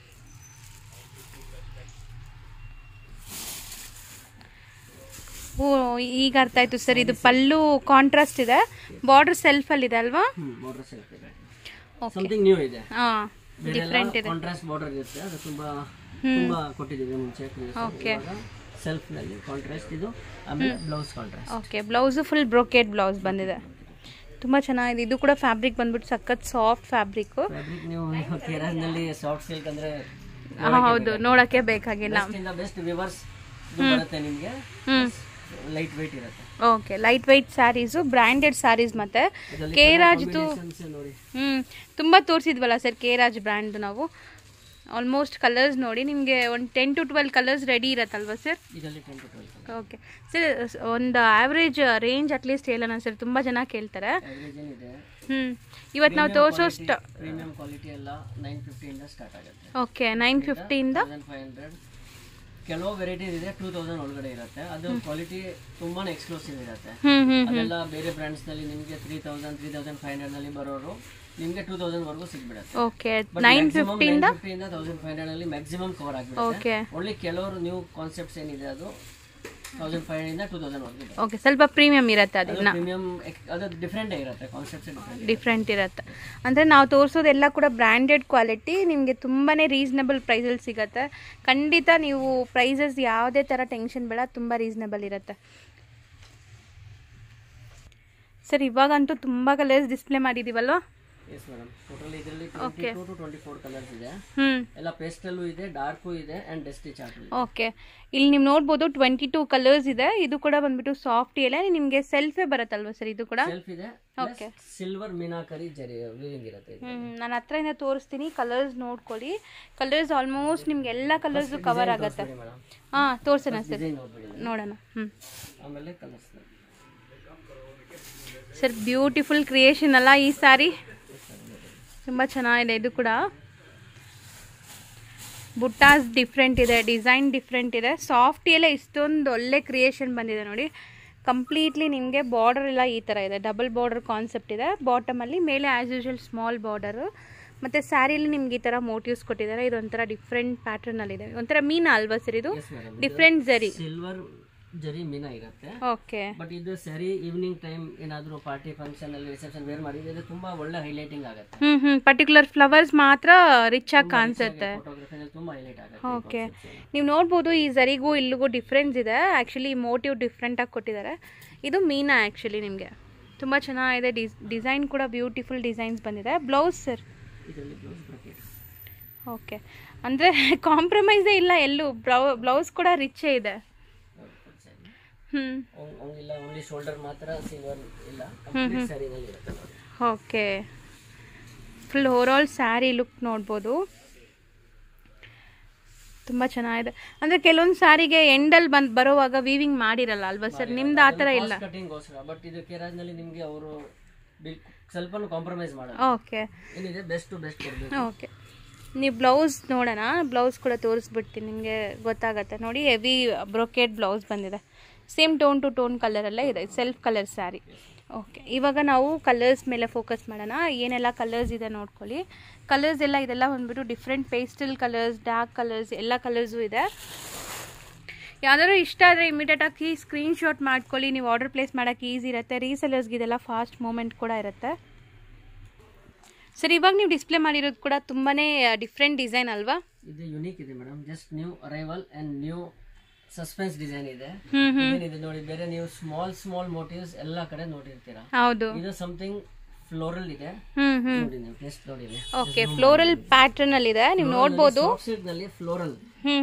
ಓ ಈಗ ಅರ್ಥ ಆಯ್ತು ಸರ್ ಇದು ಪಲ್ಲು ಕಾಂಟ್ರಾಸ್ಟ್ ಇದೆ ಬಾರ್ಡರ್ ಸೆಲ್ಫಲ್ಲಿ ಇದೆ ಅಲ್ವಾ ಹ್ಮ್ ಬಾರ್ಡರ್ ಸೆಲ್ಫ್ ಇದೆ ಓಕೆ ಸಮಥಿಂಗ್ ನ್ಯೂ ಇದೆ ಹಾಂ ಡಿಫ್ರೆಂಟ್ ಇದೆ ಕಾಂಟ್ರಾಸ್ಟ್ ಬಾರ್ಡರ್ ಇರುತ್ತೆ ಅದು ತುಂಬಾ ತುಂಬಾ ಕೊಟ್ಟಿದ್ದೀವಿ ಮುಂಚೆ Okay. ಸೆಲ್ಫ್ ನಲ್ಲಿ ಕಾಂಟ್ರಾಸ್ಟ್ ಇದು ಆಮೇಲೆ blouse contrast okay blouse full brocade blouse ಬಂದಿದೆ ತುಂಬ ಚೆನ್ನಾಗಿದೆ ಇದು ಕೂಡ ಫ್ಯಾಬ್ರಿಕ್ ಬಂದ್ಬಿಟ್ಟು ಸಖತ್ ಸಾಫ್ಟ್ ಫ್ಯಾಬ್ರಿಕ್ಕು ಫ್ಯಾಬ್ರಿಕ್ ನೀವು ಕೇರಳ ನಲ್ಲಿ ಸಾಫ್ಟ್ ಸಿಲ್ಕ್ ಅಂದ್ರೆ ಹೌದು ನೋಡೋಕ್ಕೆ ಬೇಕಾಗಿಲ್ಲ ಬೆಸ್ಟ್ ಇಂದ ಬೆಸ್ಟ್ ವಿವರ್ಸ್ ಬರುತ್ತೆ ನಿಮ್ಗೆ ಲೈಟ್ weight ಇರುತ್ತೆ okay light weight saris branded saris ಮತ್ತೆ ಇದರಲ್ಲಿ ಕೆ colour ರಾಜ್ದು combinations ನೋಡಿ ಹ್ಞೂ ತುಂಬ ತೋರಿಸಿದ್ವಲ್ಲ ಸರ್ ಕೆ ರಾಜ್ ಬ್ರ್ಯಾಂಡ್ ನಾವು ಆಲ್ಮೋಸ್ಟ್ ಕಲರ್ಸ್ ನೋಡಿ ನಿಮಗೆ ಒಂದು ten to twelve colours ready ಇರತ್ತಲ್ವಾ ಸರ್ ಇದರಲ್ಲಿ ten to twelve okay sir ಒಂದು ಆವ್ರೇಜ್ ರೇಂಜ್ ಅಟ್ಲೀಸ್ಟ್ ಹೇಳೋಣ ಸರ್ ತುಂಬ ಜನ ಕೇಳ್ತಾರೆ ಅವರೇಜ್ ಏನಿದೆ ಹ್ಞೂ ಇವತ್ತು ನಾವು ತೋರಿಸೋ ಸ್ಟ ಪ್ರೀಮಿಯಂ ಕ್ವಾಲಿಟಿ ಎಲ್ಲ ನೈನ್ ಫಿಫ್ಟಿಯಿಂದ ಸ್ಟಾರ್ಟ್ ಆಗುತ್ತೆ ಓಕೆ ನೈನ್ ಫಿಫ್ಟಿಯಿಂದ ತೌಸಂಡ್ ಫೈವ್ ಹಂಡ್ರೆಡ್ ಕೆಲವು ವೆರೈಟೀಸ್ ಇದೆ ಟೂ ತೌಸಂಡ್ ಒಳಗಡೆ ಇರುತ್ತೆ ಅದು ಕ್ವಾಲಿಟಿ ತುಂಬಾನೇ ಎಕ್ಸ್ಕ್ಲೂಸಿವ್ ಇರುತ್ತೆ ಹ್ಞೂ ಹ್ಞೂ ಅದೆಲ್ಲ ಬೇರೆ ಬ್ರ್ಯಾಂಡ್ಸ್ ನಲ್ಲಿ ನಿಮಗೆ three thousand three thousand five hundred ನಲ್ಲಿ ಬರೋರು ನಿಮಗೆ ಟೂ ತೌಸಂಡ್ ವರೆಗೂ ಸಿಗ್ಬಿಡುತ್ತೆ ಓಕೆ ನೈನ್ ಫಿಫ್ಟಿಯಿಂದ ಫಿಫ್ಟಿಯಿಂದ ತೌಸಂಡ್ ಫೈವ್ ಹಂಡ್ರೆಡ್ ಅಲ್ಲಿ ಮ್ಯಾಕ್ಸಿಮಮ್ ಕವರ್ ಆಗಿಬಿಡುತ್ತೆ ಓಕೆ ಓನ್ಲಿ ಕೆಲವರು ನ್ಯೂ ಕಾನ್ಸೆಪ್ಟ್ಸ್ ಏನಿದೆ ಅದು thousand five hundred two thousand ವರೆಗೂ ಓಕೆ ಸ್ವಲ್ಪ ಪ್ರೀಮಿಯಂ ಇರುತ್ತೆ ಅದನ್ನ ಪ್ರೀಮಿಯಂ ಅದು ಡಿಫ್ರೆಂಟ್ ಇರುತ್ತೆ ಕಾನ್ಸೆಪ್ಟ್ಸ್ ಡಿಫ್ರೆಂಟ್ ಡಿಫ್ರೆಂಟ್ ಇರುತ್ತೆ ಅಂದರೆ ನಾವು ತೋರಿಸೋದೆಲ್ಲ ಕೂಡ ಬ್ರ್ಯಾಂಡೆಡ್ ಕ್ವಾಲಿಟಿ ನಿಮಗೆ ತುಂಬಾ ರೀಸನಬಲ್ ಪ್ರೈಸಲ್ಲಿ ಸಿಗುತ್ತೆ ಖಂಡಿತ ನೀವು ಪ್ರೈಸಸ್ ಯಾವುದೇ ಥರ ಟೆನ್ಷನ್ ಬೇಡ ತುಂಬ ರೀಸನಬಲ್ ಇರುತ್ತೆ ಸರ್ ಇವಾಗಂತೂ ತುಂಬ ಕಲರ್ಸ್ ಡಿಸ್ಪ್ಲೇ ಮಾಡಿದ್ದೀವಲ್ವ ಎಸ್ ಮೇಡಮ್ ಟೋಟಲ್ ಇದರಲ್ಲಿ twenty two to twenty four colours ಇದೆ ಹ್ಞೂ ಎಲ್ಲ ಪೇಸ್ಟಲ್ಲೂ ಇದೆ ಡಾರ್ಕು ಇದೆ ಅಂಡ್ ಡೆಸ್ಟಿ ಚಾರ್ಟ್ ಇದೆ ಓಕೆ ಇಲ್ಲಿ ನೀವು ನೋಡ್ಬೋದು ಟ್ವೆಂಟಿ ಟೂ ಕಲರ್ಸ್ ಇದೆ ಇದು ಕೂಡ ಬಂದ್ಬಿಟ್ಟು ಸಾಫ್ಟ್ ಎಲ್ಲ ನಿಮಗೆ ಸೆಲ್ಫೇ ಬರುತ್ತಲ್ವ ಸರ್ ಇದು ಕೂಡ ಸೆಲ್ಫ್ ಇದೆ ಸಿಲ್ವರ್ ಮೀನಾಕರಿ ಜರಿ ವಿವಿಂಗ್ ಇರುತ್ತೆ ಇದು. ಹ್ಮ್ ನಾನು ಹತ್ರದಿಂದ ತೋರಿಸ್ತೀನಿ ಕಲರ್ಸ್ ನೋಡ್ಕೊಳ್ಳಿ ಕಲರ್ಸ್ ಆಲ್ಮೋಸ್ಟ್ ನಿಮ್ಗೆ ಎಲ್ಲ ಕಲರ್ಸು ಕವರ್ ಆಗುತ್ತೆ ಸರಿ ಮೇಡಮ್ ಹಾಂ ತೋರ್ಸೋಣ ಸರ್ ಡಿಸೈನ್ ನೋಡ್ಬಿಡಿ ನೋಡೋಣ ಹ್ಞೂ ಆಮೇಲೆ ಕಲರ್ಸ್ ಸರ್ ಬ್ಯೂಟಿಫುಲ್ ಕ್ರಿಯೇಷನ್ ಅಲ್ಲ ಈ ಸ್ಯಾರಿ ತುಂಬ ಚೆನ್ನಾಗಿದೆ ಇದು ಕೂಡ ಬುಟ್ಟಾಸ್ ಡಿಫ್ರೆಂಟ್ ಇದೆ ಡಿಸೈನ್ ಡಿಫ್ರೆಂಟ್ ಇದೆ ಸಾಫ್ಟ್ ಎಲ್ಲ ಇಷ್ಟೊಂದು ಒಳ್ಳೆ ಕ್ರಿಯೇಷನ್ ಬಂದಿದೆ ನೋಡಿ ಕಂಪ್ಲೀಟ್ಲಿ ನಿಮಗೆ ಬಾರ್ಡರ್ ಎಲ್ಲ ಈ ಥರ ಇದೆ ಡಬಲ್ ಬಾರ್ಡರ್ ಕಾನ್ಸೆಪ್ಟ್ ಇದೆ ಬಾಟಮಲ್ಲಿ ಮೇಲೆ ಆ್ಯಸ್ ಯೂಶುವಲ್ ಸ್ಮಾಲ್ ಬಾರ್ಡರು ಮತ್ತು ಸ್ಯಾರಿಲಿ ನಿಮ್ಗೆ ಈ ಥರ ಮೋಟಿವ್ಸ್ ಕೊಟ್ಟಿದ್ದಾರೆ ಇದೊಂಥರ ಡಿಫ್ರೆಂಟ್ ಪ್ಯಾಟರ್ನಲ್ಲಿದೆ ಒಂಥರ ಮೀನಾ ಅಲ್ವಾ ಸರ್ ಇದು yes madam different zari silver zari meena ಇರುತ್ತೆ ಓಕೆ ಬಟ್ ಇದು ಸರಿ ಈವ್ನಿಂಗ್ ಟೈಮ್ ಏನಾದರೂ ಪಾರ್ಟಿ ಫಂಕ್ಷನ್ ಅಲ್ಲಿ ರಿಸೆಪ್ಷನ್ ವೇರ್ ಮಾಡಿದ್ರೆ ತುಂಬಾ ಒಳ್ಳೆ ಹೈಲೈಟಿಂಗ್ ಆಗುತ್ತೆ ಹ್ಞೂ ಹ್ಞೂ ಪರ್ಟಿಕ್ಯುಲರ್ ಫ್ಲವರ್ಸ್ ಮಾತ್ರ ರಿಚ್ ಆಗಿ ಕಾಣಿಸುತ್ತೆ ಫೋಟೋಗ್ರಫಿನಲ್ಲಿ ತುಂಬಾ ಹೈಲೈಟ್ ಆಗುತ್ತೆ ಓಕೆ ನೀವು ನೋಡ್ಬೋದು ಈ ಝರಿಗೂ ಇಲ್ಲಿಗೂ ಡಿಫ್ರೆನ್ಸ್ ಇದೆ ಆ್ಯಕ್ಚುಲಿ ಮೋಟಿವ್ ಡಿಫ್ರೆಂಟಾಗಿ ಕೊಟ್ಟಿದ್ದಾರೆ ಇದು ಮೀನಾ ಆ್ಯಕ್ಚುಲಿ ನಿಮಗೆ ತುಂಬ ಚೆನ್ನಾಗಿದೆ ಡಿಸ್ ಡಿಸೈನ್ ಕೂಡ ಬ್ಯೂಟಿಫುಲ್ ಡಿಸೈನ್ಸ್ ಬಂದಿದೆ ಬ್ಲೌಸ್ ಸರ್ ಇದರಲ್ಲಿ ಬ್ಲೌಸ್ ಬ್ರಕೆಟ್ ಓಕೆ ಅಂದರೆ ಕಾಂಪ್ರಮೈಸೇ ಇಲ್ಲ ಎಲ್ಲೂ ಬ್ಲೌ ಬ್ಲೌಸ್ ಕೂಡ ರಿಚ್ಚೇ ಇದೆ ಹ್ಞೂ ಇಲ್ಲ ಓನ್ಲಿ ಶೋಲ್ಡರ್ ಮಾತ್ರ ಸಿಲ್ವರ್ ಇಲ್ಲ ಕಂಪ್ಲೀಟ್ ಸ್ಯಾರಿನಲ್ಲಿ ಇರುತ್ತೆ ನೋಡಿ okay full overall sari look ನೋಡ್ಬೋದು ತುಂಬ ಚೆನ್ನಾಗಿದೆ ಅಂದರೆ ಕೆಲವೊಂದು ಸಾರಿಗೆ ಎಂಡಲ್ಲಿ ಬಂದು ಬರೋವಾಗ ವೀವಿಂಗ್ ಮಾಡಿರಲ್ಲ ಅಲ್ವಾ ಸರ್ ನಿಮ್ದು ಆ ಥರ ಇಲ್ಲ ಕಟಿಂಗ್ಗೋಸ್ಕರ ಬಟ್ ಇದು ಕೆರಾಜ್ ನಲ್ಲಿ ನಿಮ್ಗೆ ಅವರು ಸ್ವಲ್ಪನೂ ಕಾಂಪ್ರಮೈಸ್ ಮಾಡಲ್ಲ ಓಕೆ ಏನಿದೆ ಬೆಸ್ಟ್ ಟು ಬೆಸ್ಟ್ ಕೊಡ್ಬೇಕು ಓಕೆ ನೀವು ಬ್ಲೌಸ್ ನೋಡೋಣ ಬ್ಲೌಸ್ ಕೂಡ ತೋರಿಸ್ಬಿಡ್ತೀನಿ ನಿಮಗೆ ಗೊತ್ತಾಗತ್ತೆ ನೋಡಿ ಹೆವಿ ಬ್ರೊಕೇಡ್ ಬ್ಲೌಸ್ ಬಂದಿದೆ ಸೇಮ್ ಟೋನ್ ಟು ಟೋನ್ ಕಲರಲ್ಲೇ ಇದೆ ಸೆಲ್ಫ್ ಕಲರ್ ಸ್ಯಾರಿ ಓಕೆ ಇವಾಗ ನಾವು ಕಲರ್ಸ್ ಮೇಲೆ ಫೋಕಸ್ ಮಾಡೋಣ ಏನೆಲ್ಲ ಕಲರ್ಸ್ ಇದೆ ನೋಡ್ಕೊಳ್ಳಿ ಕಲರ್ಸ್ ಎಲ್ಲ ಇದೆಲ್ಲ ಬಂದ್ಬಿಟ್ಟು different pastel colours dark colours ಎಲ್ಲ ಕಲರ್ಸು ಇದೆ ಯಾವ್ದಾದ್ರು ಇಷ್ಟ ಆದರೆ ಇಮಿಡಿಯೇಟಾಗಿ ಸ್ಕ್ರೀನ್ ಶಾಟ್ ಮಾಡ್ಕೊಳ್ಳಿ ನೀವು ಆರ್ಡರ್ ಪ್ಲೇಸ್ ಮಾಡೋಕ್ಕೆ ಈಸಿ ಇರುತ್ತೆ ರೀಸೆಲರ್ಸ್ಗೆ ಇದೆಲ್ಲ ಫಾಸ್ಟ್ ಮೂಮೆಂಟ್ ಕೂಡ ಇರುತ್ತೆ ಸರ್ ಇವಾಗ ನೀವು ಡಿಸ್ಪ್ಲೇ ಮಾಡಿರೋದು ಕೂಡ ತುಂಬಾ ಡಿಫ್ರೆಂಟ್ ಡಿಸೈನ್ ಅಲ್ವಾ ಇದು ಯುನೀಕ್ ಇದೆ madam just new arrival and new suspense design ಇದೆ ಹ್ಮ್ ಏನಿದೆ ನೋಡಿ ಬೇರೆ ನೀವು ಸ್ಮಾಲ್ ಸ್ಮಾಲ್ ಮೋಟಿವ್ಸ್ ಎಲ್ಲ ಕಡೆ ನೋಡಿರ್ತೀರಾ ಹೌದು ಇದು ಸಮಥಿಂಗ್ ಫ್ಲೋರಲ್ ಇದೆ ಹ್ಮ್ ಹ್ಮ್ ನೋಡಿ ನೀವು ಟೆಸ್ಟ್ ನೋಡಿ ಇಲ್ಲಿ ಓಕೆ ಫ್ಲೋರಲ್ ಪ್ಯಾಟರ್ನ್ ಅಲ್ಲಿ ಇದೆ ನೀವು ನೋಡ್ಬೋದು ಸಿಲ್ಕ್ ನಲ್ಲಿ ಫ್ಲೋರಲ್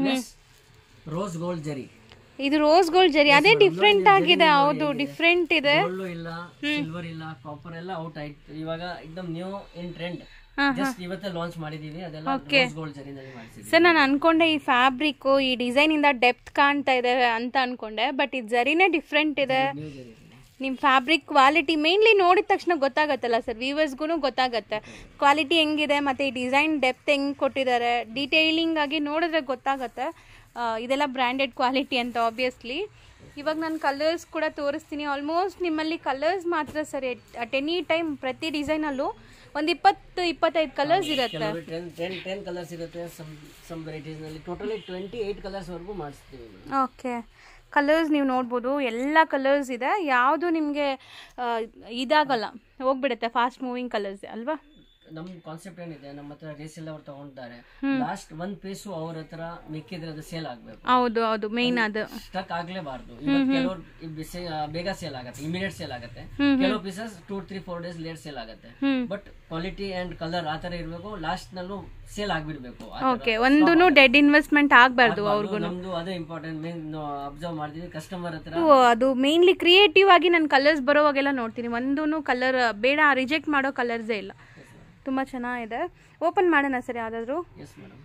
ರೋಸ್ ಗೋಲ್ಡ್ ಜರಿ ಇದು ರೋಸ್ ಗೋಲ್ಡ್ ಜರಿ ಅದೇ ಡಿಫ್ರೆಂಟ್ ಆಗಿದೆ ಹೌದು ಡಿಫ್ರೆಂಟ್ ಇದೆ ಗೋಲ್ಡ್ ಇಲ್ಲ ಸಿಲ್ವರ್ ಇಲ್ಲ ಕಾಪರ್ ಎಲ್ಲ ಔಟ್ ಆಯ್ತು ಇವಾಗ ಎಕ್ದಮ್ ನ್ಯೂ ಇನ್ ಟ್ರೆಂಡ್ ಜಸ್ಟ್ ಇವತ್ತೇ ಲಾಂಚ್ ಮಾಡಿದೀವಿ ಅದೆಲ್ಲ ರೋಸ್ ಗೋಲ್ಡ್ ಜರಿನಲ್ಲಿ ಮಾಡಿಸಿದ್ವಿ ಸರ್ ನಾನು ಅನ್ಕೊಂಡೆ ಈ ಫ್ಯಾಬ್ರಿಕ್ ಈ ಡಿಸೈನ್ ಇಂದ ಡೆಪ್ತ್ ಕಾಣ್ತಾ ಇದೆ ಅಂತ ಅನ್ಕೊಂಡೆ ಬಟ್ ಇದು ಜರಿನೇ ಡಿಫ್ರೆಂಟ್ ಇದೆ ನ್ಯೂ ಜರಿ ಇದೆ. ನಿಮ್ಮ ಫ್ಯಾಬ್ರಿಕ್ ಕ್ವಾಲಿಟಿ ಮೇನ್ಲಿ ನೋಡಿದ ತಕ್ಷಣ ಗೊತ್ತಾಗತ್ತಲ್ಲ ಸರ್ ವ್ಯೂವರ್ಸ್ಗೂ ಗೊತ್ತಾಗತ್ತೆ ಕ್ವಾಲಿಟಿ ಹೆಂಗಿದೆ ಮತ್ತು ಈ ಡಿಸೈನ್ ಡೆಪ್ತ್ ಹೆಂಗೆ ಕೊಟ್ಟಿದ್ದಾರೆ ಡೀಟೇಲಿಂಗ್ ಆಗಿ ನೋಡಿದ್ರೆ ಗೊತ್ತಾಗತ್ತೆ ಆ, ಇದೆಲ್ಲ ಬ್ರ್ಯಾಂಡೆಡ್ ಕ್ವಾಲಿಟಿ ಅಂತ ಆಬ್ವಿಯಸ್ಲಿ ಇವಾಗ ನಾನು ಕಲರ್ಸ್ ಕೂಡ ತೋರಿಸ್ತೀನಿ ಆಲ್ಮೋಸ್ಟ್ ನಿಮ್ಮಲ್ಲಿ ಕಲರ್ಸ್ ಮಾತ್ರ ಸರ್ ಅಟ್ ಎನಿ ಟೈಮ್ ಪ್ರತಿ ಡಿಸೈನಲ್ಲೂ ಒಂದು ಇಪ್ಪತ್ತು ಇಪ್ಪತ್ತೈದು ಕಲರ್ಸ್ ಇರುತ್ತೆ ಕೆಲವು ಟೆನ್ ಟೆನ್ ಟೆನ್ ಕಲರ್ಸ್ ಇರುತ್ತೆ ಸಮ್ ಸಮ್ ವೆರೈಟೀಸ್ ನಲ್ಲಿ ಟೋಟಲಿ ಟ್ವೆಂಟಿ ಏಟ್ ಕಲರ್ಸ್ ವರೆಗೂ ಮಾಡಿಸ್ತೀವಿ ಓಕೆ ಕಲರ್ಸ್ ನೀವು ನೋಡ್ಬೋದು ಎಲ್ಲ ಕಲರ್ಸ್ ಇದೆ ಯಾವುದು ನಿಮಗೆ ಇದಾಗಲ್ಲ ಹೋಗ್ಬಿಡುತ್ತೆ ಫಾಸ್ಟ್ ಮೂವಿಂಗ್ ಕಲರ್ಸ್ ಅಲ್ವಾ ನಮ್ ಕಾನ್ಸೆಪ್ಟ್ ಏನಿದೆ ನಮ್ಮ ಹತ್ರ ರೇಸೆಲ್ಲ ಅವ್ರು ತಗೊಂಡಿದ್ದಾರೆ ಲಾಸ್ಟ್ ಒಂದ್ ಪೀಸು ಅವ್ರ ಹತ್ರ ಮಿಕ್ಕಿದ್ರೆ ಅದು ಸೇಲ್ ಆಗ್ಬೇಕು ಹೌದು ಹೌದು ಮೇನ್ ಅದು ಸ್ಟಕ್ ಆಗ್ಲೇಬಾರ್ದು ಇವತ್ತು ಕೆಲವರು ಬೇಗ ಸೇಲ್ ಆಗುತ್ತೆ ಇಮಿಡಿಯೇಟ್ ಸೇಲ್ ಆಗುತ್ತೆ ಕೆಲವು pieces two three four days late sale ಆಗುತ್ತೆ ಬಟ್ ಕ್ವಾಲಿಟಿ ಅಂಡ್ ಕಲರ್ ಆತರ ಇರಬೇಕು ಲಾಸ್ಟ್ ನಲ್ಲೂ ಸೇಲ್ ಆಗ್ಬಿಡ್ಬೇಕು ಆ ತರ. ಓಕೆ ಒಂದೂ ಡೆಡ್ ಇನ್ವೆಸ್ಟ್ಮೆಂಟ್ ಆಗಬಾರ್ದು ಅದು ನಮ್ದು ಅದೇ ಇಂಪಾರ್ಟೆಂಟ್ ಮೇನ್ ಅಬ್ಸರ್ವ್ ಮಾಡ್ತೀವಿ ಕಸ್ಟಮರ್ ಹತ್ರ ಅದು ಮೇನ್ಲಿ ಕ್ರಿಯೇಟಿವ್ ಆಗಿ ನಾನು ಕಲರ್ಸ್ ಬರೋವಾಗೆಲ್ಲ ನೋಡ್ತೀನಿ ಒಂದೂ ಕಲರ್ ಬೇಡ ರಿಜೆಕ್ಟ್ ಮಾಡೋ ಕಲರ್ಸೇ ಇಲ್ಲ ತುಂಬ ಚೆನ್ನಾಗಿದೆ ಓಪನ್ ಮಾಡೋಣ ಸರ್ ಯಾವುದಾದ್ರೂ ಎಸ್ ಮೇಡಮ್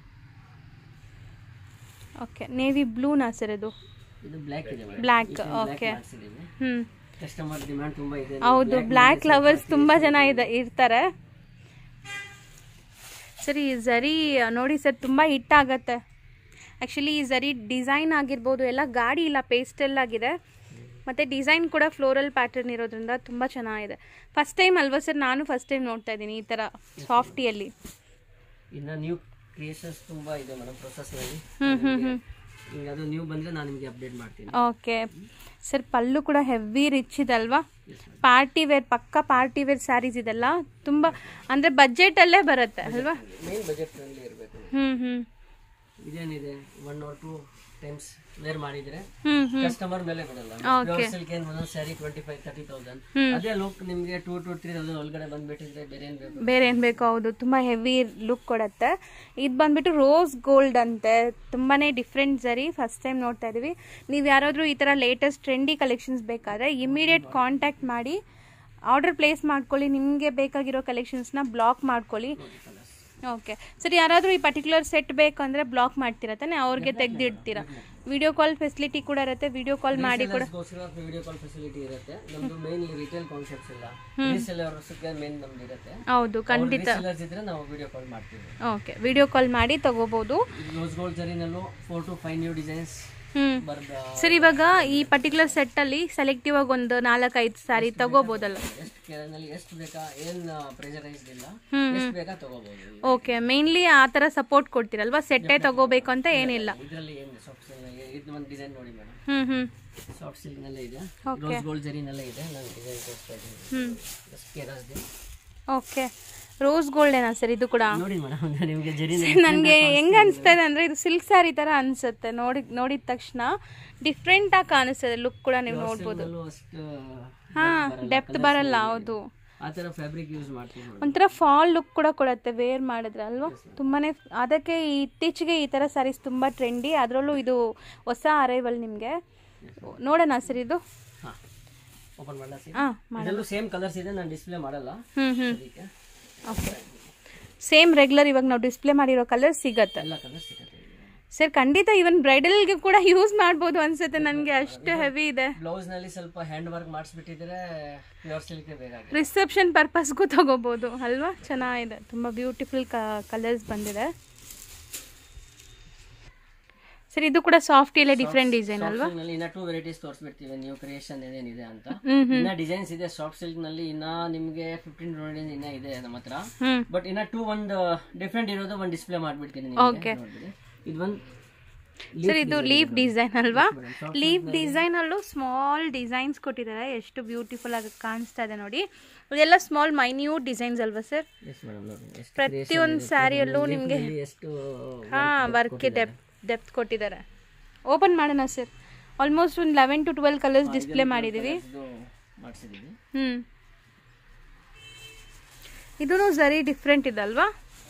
ಓಕೆ ನೇವಿ ಬ್ಲೂನಾ ಸರ್ ಇದು ಇದು ಬ್ಲ್ಯಾಕ್ ಇದೆ ಮೇಡಮ್ ಬ್ಲ್ಯಾಕ್ ಓಕೆ ಮಾಡಿಸಿದೀವಿ ಹ್ಞೂ ಕಸ್ಟಮರ್ ಡಿಮ್ಯಾಂಡ್ ತುಂಬಾ ಇದೆ ಹೌದು ಬ್ಲ್ಯಾಕ್ ಲವರ್ಸ್ ತುಂಬ ಜನ ಇದೆ ಇರ್ತಾರೆ ಸರಿ ಈ ಝರಿ ನೋಡಿ ಸರ್ ತುಂಬ ಹಿಟ್ ಆಗತ್ತೆ ಆ್ಯಕ್ಚುಲಿ ಈ ಝರಿ ಡಿಸೈನ್ ಆಗಿರ್ಬೋದು ಎಲ್ಲ ಗಾಡಿ ಇಲ್ಲ ಪೇಸ್ಟೆಲ್ ಆಗಿದೆ ಮತ್ತು ಡಿಸೈನ್ ಕೂಡ ಫ್ಲೋರಲ್ ಪ್ಯಾಟರ್ನ್ ಇರೋದ್ರಿಂದ ತುಂಬ ಚೆನ್ನಾಗಿದೆ ಫಸ್ಟ್ ಟೈಮ್ ಅಲ್ವಾ ಸರ್ ನಾನು ಫಸ್ಟ್ ಟೈಮ್ ನೋಡ್ತಾ ಇದ್ದೀನಿ ಈ ಥರ ಸಾಫ್ಟಿಯಲ್ಲಿ ಇನ್ನ ನ್ಯೂ ಕ್ರಿಯೇಷನ್ಸ್ ತುಂಬಾ ಇದೆ ಮೇಡಮ್ ಪ್ರೊಸೆಸ್ ನಲ್ಲಿ ಹ್ಞೂ ಹ್ಞೂ ಹ್ಞೂ ಈಗ ಅದು ನ್ಯೂ ಬಂದ್ರೆ ನಾನು ನಿಮಗೆ ಅಪ್ಡೇಟ್ ಮಾಡ್ತೀನಿ ಓಕೆ ಸರ್ ಪಲ್ಲು ಕೂಡ ಹೆವಿ ರಿಚ್ ಇದೆ ಅಲ್ವಾ ಪಾರ್ಟಿ ವೇರ್ ಪಕ್ಕ ಪಾರ್ಟಿ ವೇರ್ ಸ್ಯಾರೀಸ್ ಇದೆಲ್ಲ ತುಂಬ ಅಂದರೆ ಬಜೆಟಲ್ಲೇ ಬರುತ್ತೆ ಅಲ್ವಾ ಮೇನ್ ಬಜೆಟ್ ಫ್ರೆಂಡ್ಲಿ ಇರಬೇಕು ಹ್ಞೂ ಹ್ಞೂ ಇದೇನಿದೆ one or two times wear ಮಾಡಿದ್ರೆ ಹ್ಞೂ ಹ್ಞೂ ಕಸ್ಟಮರ್ ಮೇಲೆ ಬಿಡಲ್ಲ ಪ್ಯೂರ್ ಸಿಲ್ಕ್ ಏನ್ ಒಂದೊಂದು sari twenty five thirty thousand ಅದೇ ಲುಕ್ ನಿಮ್ಗೆ ಟೂ ಟು ತ್ರೀ ತೌಸಂಡ್ ಒಳಗಡೆ ಬಂದ್ಬಿಟ್ಟಿದ್ರೆ ಬೇರೆ ಏನ್ ಬೇಕು ಬೇರೆ ಏನು ಬೇಕು ಹೌದು ತುಂಬ ಹೆವಿ ಲುಕ್ ಕೊಡುತ್ತೆ ಇದು ಬಂದ್ಬಿಟ್ಟು ರೋಸ್ ಗೋಲ್ಡ್ ಅಂತೆ ತುಂಬಾ ಡಿಫ್ರೆಂಟ್ ಸರಿ ಫಸ್ಟ್ ಟೈಮ್ ನೋಡ್ತಾ ಇದೀವಿ ನೀವು ಯಾರಾದರೂ ಈ ಥರ ಲೇಟೆಸ್ಟ್ ಟ್ರೆಂಡಿ ಕಲೆಕ್ಷನ್ಸ್ ಬೇಕಾದರೆ ಇಮಿಡಿಯೇಟ್ ಕಾಂಟ್ಯಾಕ್ಟ್ ಮಾಡಿ ಆರ್ಡರ್ ಪ್ಲೇಸ್ ಮಾಡ್ಕೊಳ್ಳಿ ನಿಮಗೆ ಬೇಕಾಗಿರೋ ಕಲೆಕ್ಷನ್ಸ್ನ ಬ್ಲಾಕ್ ಮಾಡ್ಕೊಳ್ಳಿ ಓಕೆ ಸರಿ ಯಾರಾದರೂ ಈ ಪರ್ಟಿಕ್ಯುಲರ್ ಸೆಟ್ ಬೇಕಂದ್ರೆ ಬ್ಲಾಕ್ ಮಾಡ್ತೀರಾ ತಾನೆ ಅವ್ರಿಗೆ ತೆಗ್ದಿಡ್ತೀರಾ ವಿಡಿಯೋ ಕಾಲ್ ಫೆಸಿಲಿಟಿ ಕೂಡ ಇರುತ್ತೆ ವಿಡಿಯೋ ಕಾಲ್ ಮಾಡಿ ಕೂಡ ಗೋಸ್ಕರ ವಿಡಿಯೋ ಕಾಲ್ ಫೆಸಿಲಿಟಿ ಇರುತ್ತೆ ನಮ್ದು ಮೇನ್ ರಿಟೇಲ್ ಕಾನ್ಸೆಪ್ಟ್ಸ್ ಇಲ್ಲ ರೀಸೆಲ್ಲರ್ಸ್ ಮೇನ್ ನಮ್ದು ಇರುತ್ತೆ ಹೌದು ಖಂಡಿತ ರೀಸೆಲ್ಲರ್ಸ್ ಇದ್ರೆ ನಾವು ವಿಡಿಯೋ ಕಾಲ್ ಮಾಡ್ತೀವಿ ಓಕೆ ವಿಡಿಯೋ ಕಾಲ್ ಮಾಡಿ ತಗೋಬೋದು ರೋಸ್ ಗೋಲ್ಡ್ ಜರಿನಲ್ಲೂ four to five new designs ಹ್ಞೂ ಬರ್ದ ಸರ್ ಇವಾಗ ಈ ಪರ್ಟಿಕ್ಯುಲರ್ ಸೆಟ್ಟಲ್ಲಿ ಸೆಲೆಕ್ಟಿವ್ ಆಗಿ ಒಂದು ನಾಲ್ಕೈದು ಸಾರಿ ತಗೋಬೋದಲ್ಲ ಎಷ್ಟು ಕೇರಳದಲ್ಲಿ ಎಷ್ಟು ಬೇಕಾ ಏನ್ ಪ್ರೆಷರೈಸ್ಡ್ ಇಲ್ಲ ಎಷ್ಟು ಬೇಕಾ ತಗೋಬಹುದು ಓಕೆ ಮೇನ್ಲಿ ಆ ಥರ ಸಪೋರ್ಟ್ ಕೊಡ್ತೀರಲ್ವಾ ಸೆಟ್ಟೇ ತಗೋಬೇಕು ಅಂತ ಏನಿಲ್ಲ ಇದರಲ್ಲಿ ಏನು ಸಾಫ್ಟ್ ಸಿಲ್ಕ್ ಇದು ಒಂದು ಡಿಸೈನ್ ನೋಡಿ ಮೇಡಮ್ ಹ್ಞೂ ಹ್ಞೂ ಸಾಫ್ಟ್ ಸಿಲ್ಕ್ ನಲ್ಲೇ ಇದೆ ರೋಸ್ ಗೋಲ್ಡ್ ಜರಿನಲ್ಲೇ ಇದೆ ನಾನು ಡಿಸೈನ್ ತೋರಿಸ್ತಾ ಇದ್ದೀನಿ ಹ್ಞೂ ಕೇರಸ್ದೆ ಓಕೆ ರೋಸ್ ಗೋಲ್ಡೇನಾ ಸರ್ ಇದು ಕೂಡ ನೋಡಿ ಮೇಡಮ್ ನಿಮಗೆ ಜರಿ ನನಗೆ ಹೆಂಗೆ ಅನಿಸ್ತಾ ಇದೆ ಅಂದರೆ ಇದು ಸಿಲ್ಕ್ ಸ್ಯಾರಿ ಥರ ಅನಿಸುತ್ತೆ ನೋಡಿ ನೋಡಿದ ತಕ್ಷಣ ಡಿಫ್ರೆಂಟಾಗಿ ಕಾಣಿಸ್ತದೆ ಲುಕ್ ಕೂಡ ನೀವು ನೋಡ್ಬೋದು ಅಷ್ಟು ಹಾಂ ಡೆಪ್ತ್ ಬರಲ್ಲ ಹೌದು ಆ ಥರ ಫ್ಯಾಬ್ರಿಕ್ ಯೂಸ್ ಮಾಡ್ತೀವಿ ನೋಡಿ ಒಂಥರ ಫಾಲ್ ಲುಕ್ ಕೂಡ ಕೊಡುತ್ತೆ ವೇರ್ ಮಾಡಿದ್ರೆ ಅಲ್ವಾ ತುಂಬಾ ಅದಕ್ಕೆ ಇತ್ತೀಚೆಗೆ ಈ ಥರ ಸ್ಯಾರೀಸ್ ತುಂಬ ಟ್ರೆಂಡಿ ಅದರಲ್ಲೂ ಇದು ಹೊಸ ಅರೈವಲ್ ನಿಮಗೆ ನೋಡೋಣ ಸರ್ ಇದು ಹಾಂ ಓಪನ್ ಮಾಡಲ್ಲ ಸಿ ಹಾಂ ಇದರಲ್ಲೂ ಸೇಮ್ ಕಲರ್ಸ್ ಇದೆ ನಾನು ಡಿಸ್ಪ್ಲೇ ಮಾಡಲ್ಲ ಹ್ಞೂ ಹ್ಞೂ ಅದಕ್ಕೆ ಓಕೆ ಸೇಮ್ ರೆಗ್ಯುಲರ್ ಇವಾಗ ನಾವು ಡಿಸ್ಪ್ಲೇ ಮಾಡಿರೋ ಕಲರ್ ಸಿಗತ್ತೆ ಎಲ್ಲ ಕಲರ್ ಸಿಗುತ್ತೆ ಸರ್ ಖಂಡಿತ ಇವನ್ ಬ್ರೈಡಲ್ಗೆ ಕೂಡ ಯೂಸ್ ಮಾಡ್ಬೋದು ಅನ್ಸುತ್ತೆ ನನಗೆ ಅಷ್ಟು ಹೆವಿ ಇದೆ ಬ್ಲೌಸ್ ನಲ್ಲಿ ಸ್ವಲ್ಪ ಹ್ಯಾಂಡ್ ವರ್ಕ್ ಮಾಡಿಸ್ಬಿಟ್ಟಿದ್ರೆ ಪ್ಯೂರ್ ಸಿಲ್ಕ್ ಬೇಕಾಗುತ್ತೆ ರಿಸೆಪ್ಷನ್ ಪರ್ಪಸ್ಗೂ ತಗೋಬೋದು ಅಲ್ವಾ ಚೆನ್ನಾಗಿದೆ ತುಂಬ ಬ್ಯೂಟಿಫುಲ್ ಕಲರ್ಸ್ ಬಂದಿದೆ ಸರ್ ಇದು ಕೂಡ ಸಾಫ್ಟ್ ಇಲ್ಲ ಡಿಫ್ರೆಂಟ್ ಡಿಸೈನ್ ಅಲ್ವಾ Silk ನಲ್ಲಿ ಇನ್ನ ಟೂ ವೆರೈಟೀಸ್ ತೋರಿಸ್ಬಿಡ್ತೀವಿ ನೀವು ಕ್ರಿಯೇಷನ್ ಏನೇನಿದೆ ಅಂತ ಹ್ಮ್ ಇನ್ನ ಡಿಸೈನ್ಸ್ ಇದೆ ಸಾಫ್ಟ್ ಸಿಲ್ಕ್ ನಲ್ಲಿ ಇನ್ನ ನಿಮ್ಗೆ ಫಿಫ್ಟೀನ್ ಡಿಸೈನ್ ಇನ್ನ ಇದೆ ನಮ್ಮ ಹತ್ರ ಹ್ಮ್ ಬಟ್ ಇನ್ನ ಟೂ ಒಂದು ಡಿಫ್ರೆಂಟ್ ಇರೋದು ಒಂದು ಡಿಸ್ಪ್ಲೇ ಮಾಡ್ಬಿಡ್ತೀನಿ Okay. ನಿಮ್ಗೆ ಇದು ಒಂದು ಸರ್ ಇದು ಲೀಫ್ ಡಿಸೈನ್ ಅಲ್ವಾ ಲೀಫ್ ಡಿಸೈನ್ ಅಲ್ಲೂ ಸ್ಮಾಲ್ ಡಿಸೈನ್ಸ್ ಕೊಟ್ಟಿದ್ದಾರೆ ಎಷ್ಟು ಬ್ಯೂಟಿಫುಲ್ ಆಗಿ ಕಾಣಿಸ್ತಾ ಇದೆ ನೋಡಿ ಇದೆಲ್ಲ ಸ್ಮಾಲ್ ಮೈನ್ಯೂಟ್ ಡಿಸೈನ್ಸ್ ಅಲ್ವಾ ಸರ್ ಎಸ್ ಮೇಡಮ್ ನೋಡಿ ಎಷ್ಟು ಪ್ರತಿಯೊಂದು ಸ್ಯಾರಿಯಲ್ಲೂ ನಿಮಗೆ ಇಲ್ಲಿ ಎಷ್ಟು ಹಾ ವರ್ಕ್ ಡೆಪ್ ಡೆಪ್ತ್ ಕೊಟ್ಟಿದ್ದಾರೆ ಓಪನ್ ಮಾಡೋಣ ಸರ್ ಆಲ್ಮೋಸ್ಟ್ ಒಂದು eleven to twelve colours display ಮಾಡಿದ್ದೀವಿ ಇದು ಮಾಡಿಸಿದೀವಿ ಹ್ಮ್ ಇದೂ ಸರಿ ಡಿಫ್ರೆಂಟ್ ಇದೆ ಅಲ್ವಾ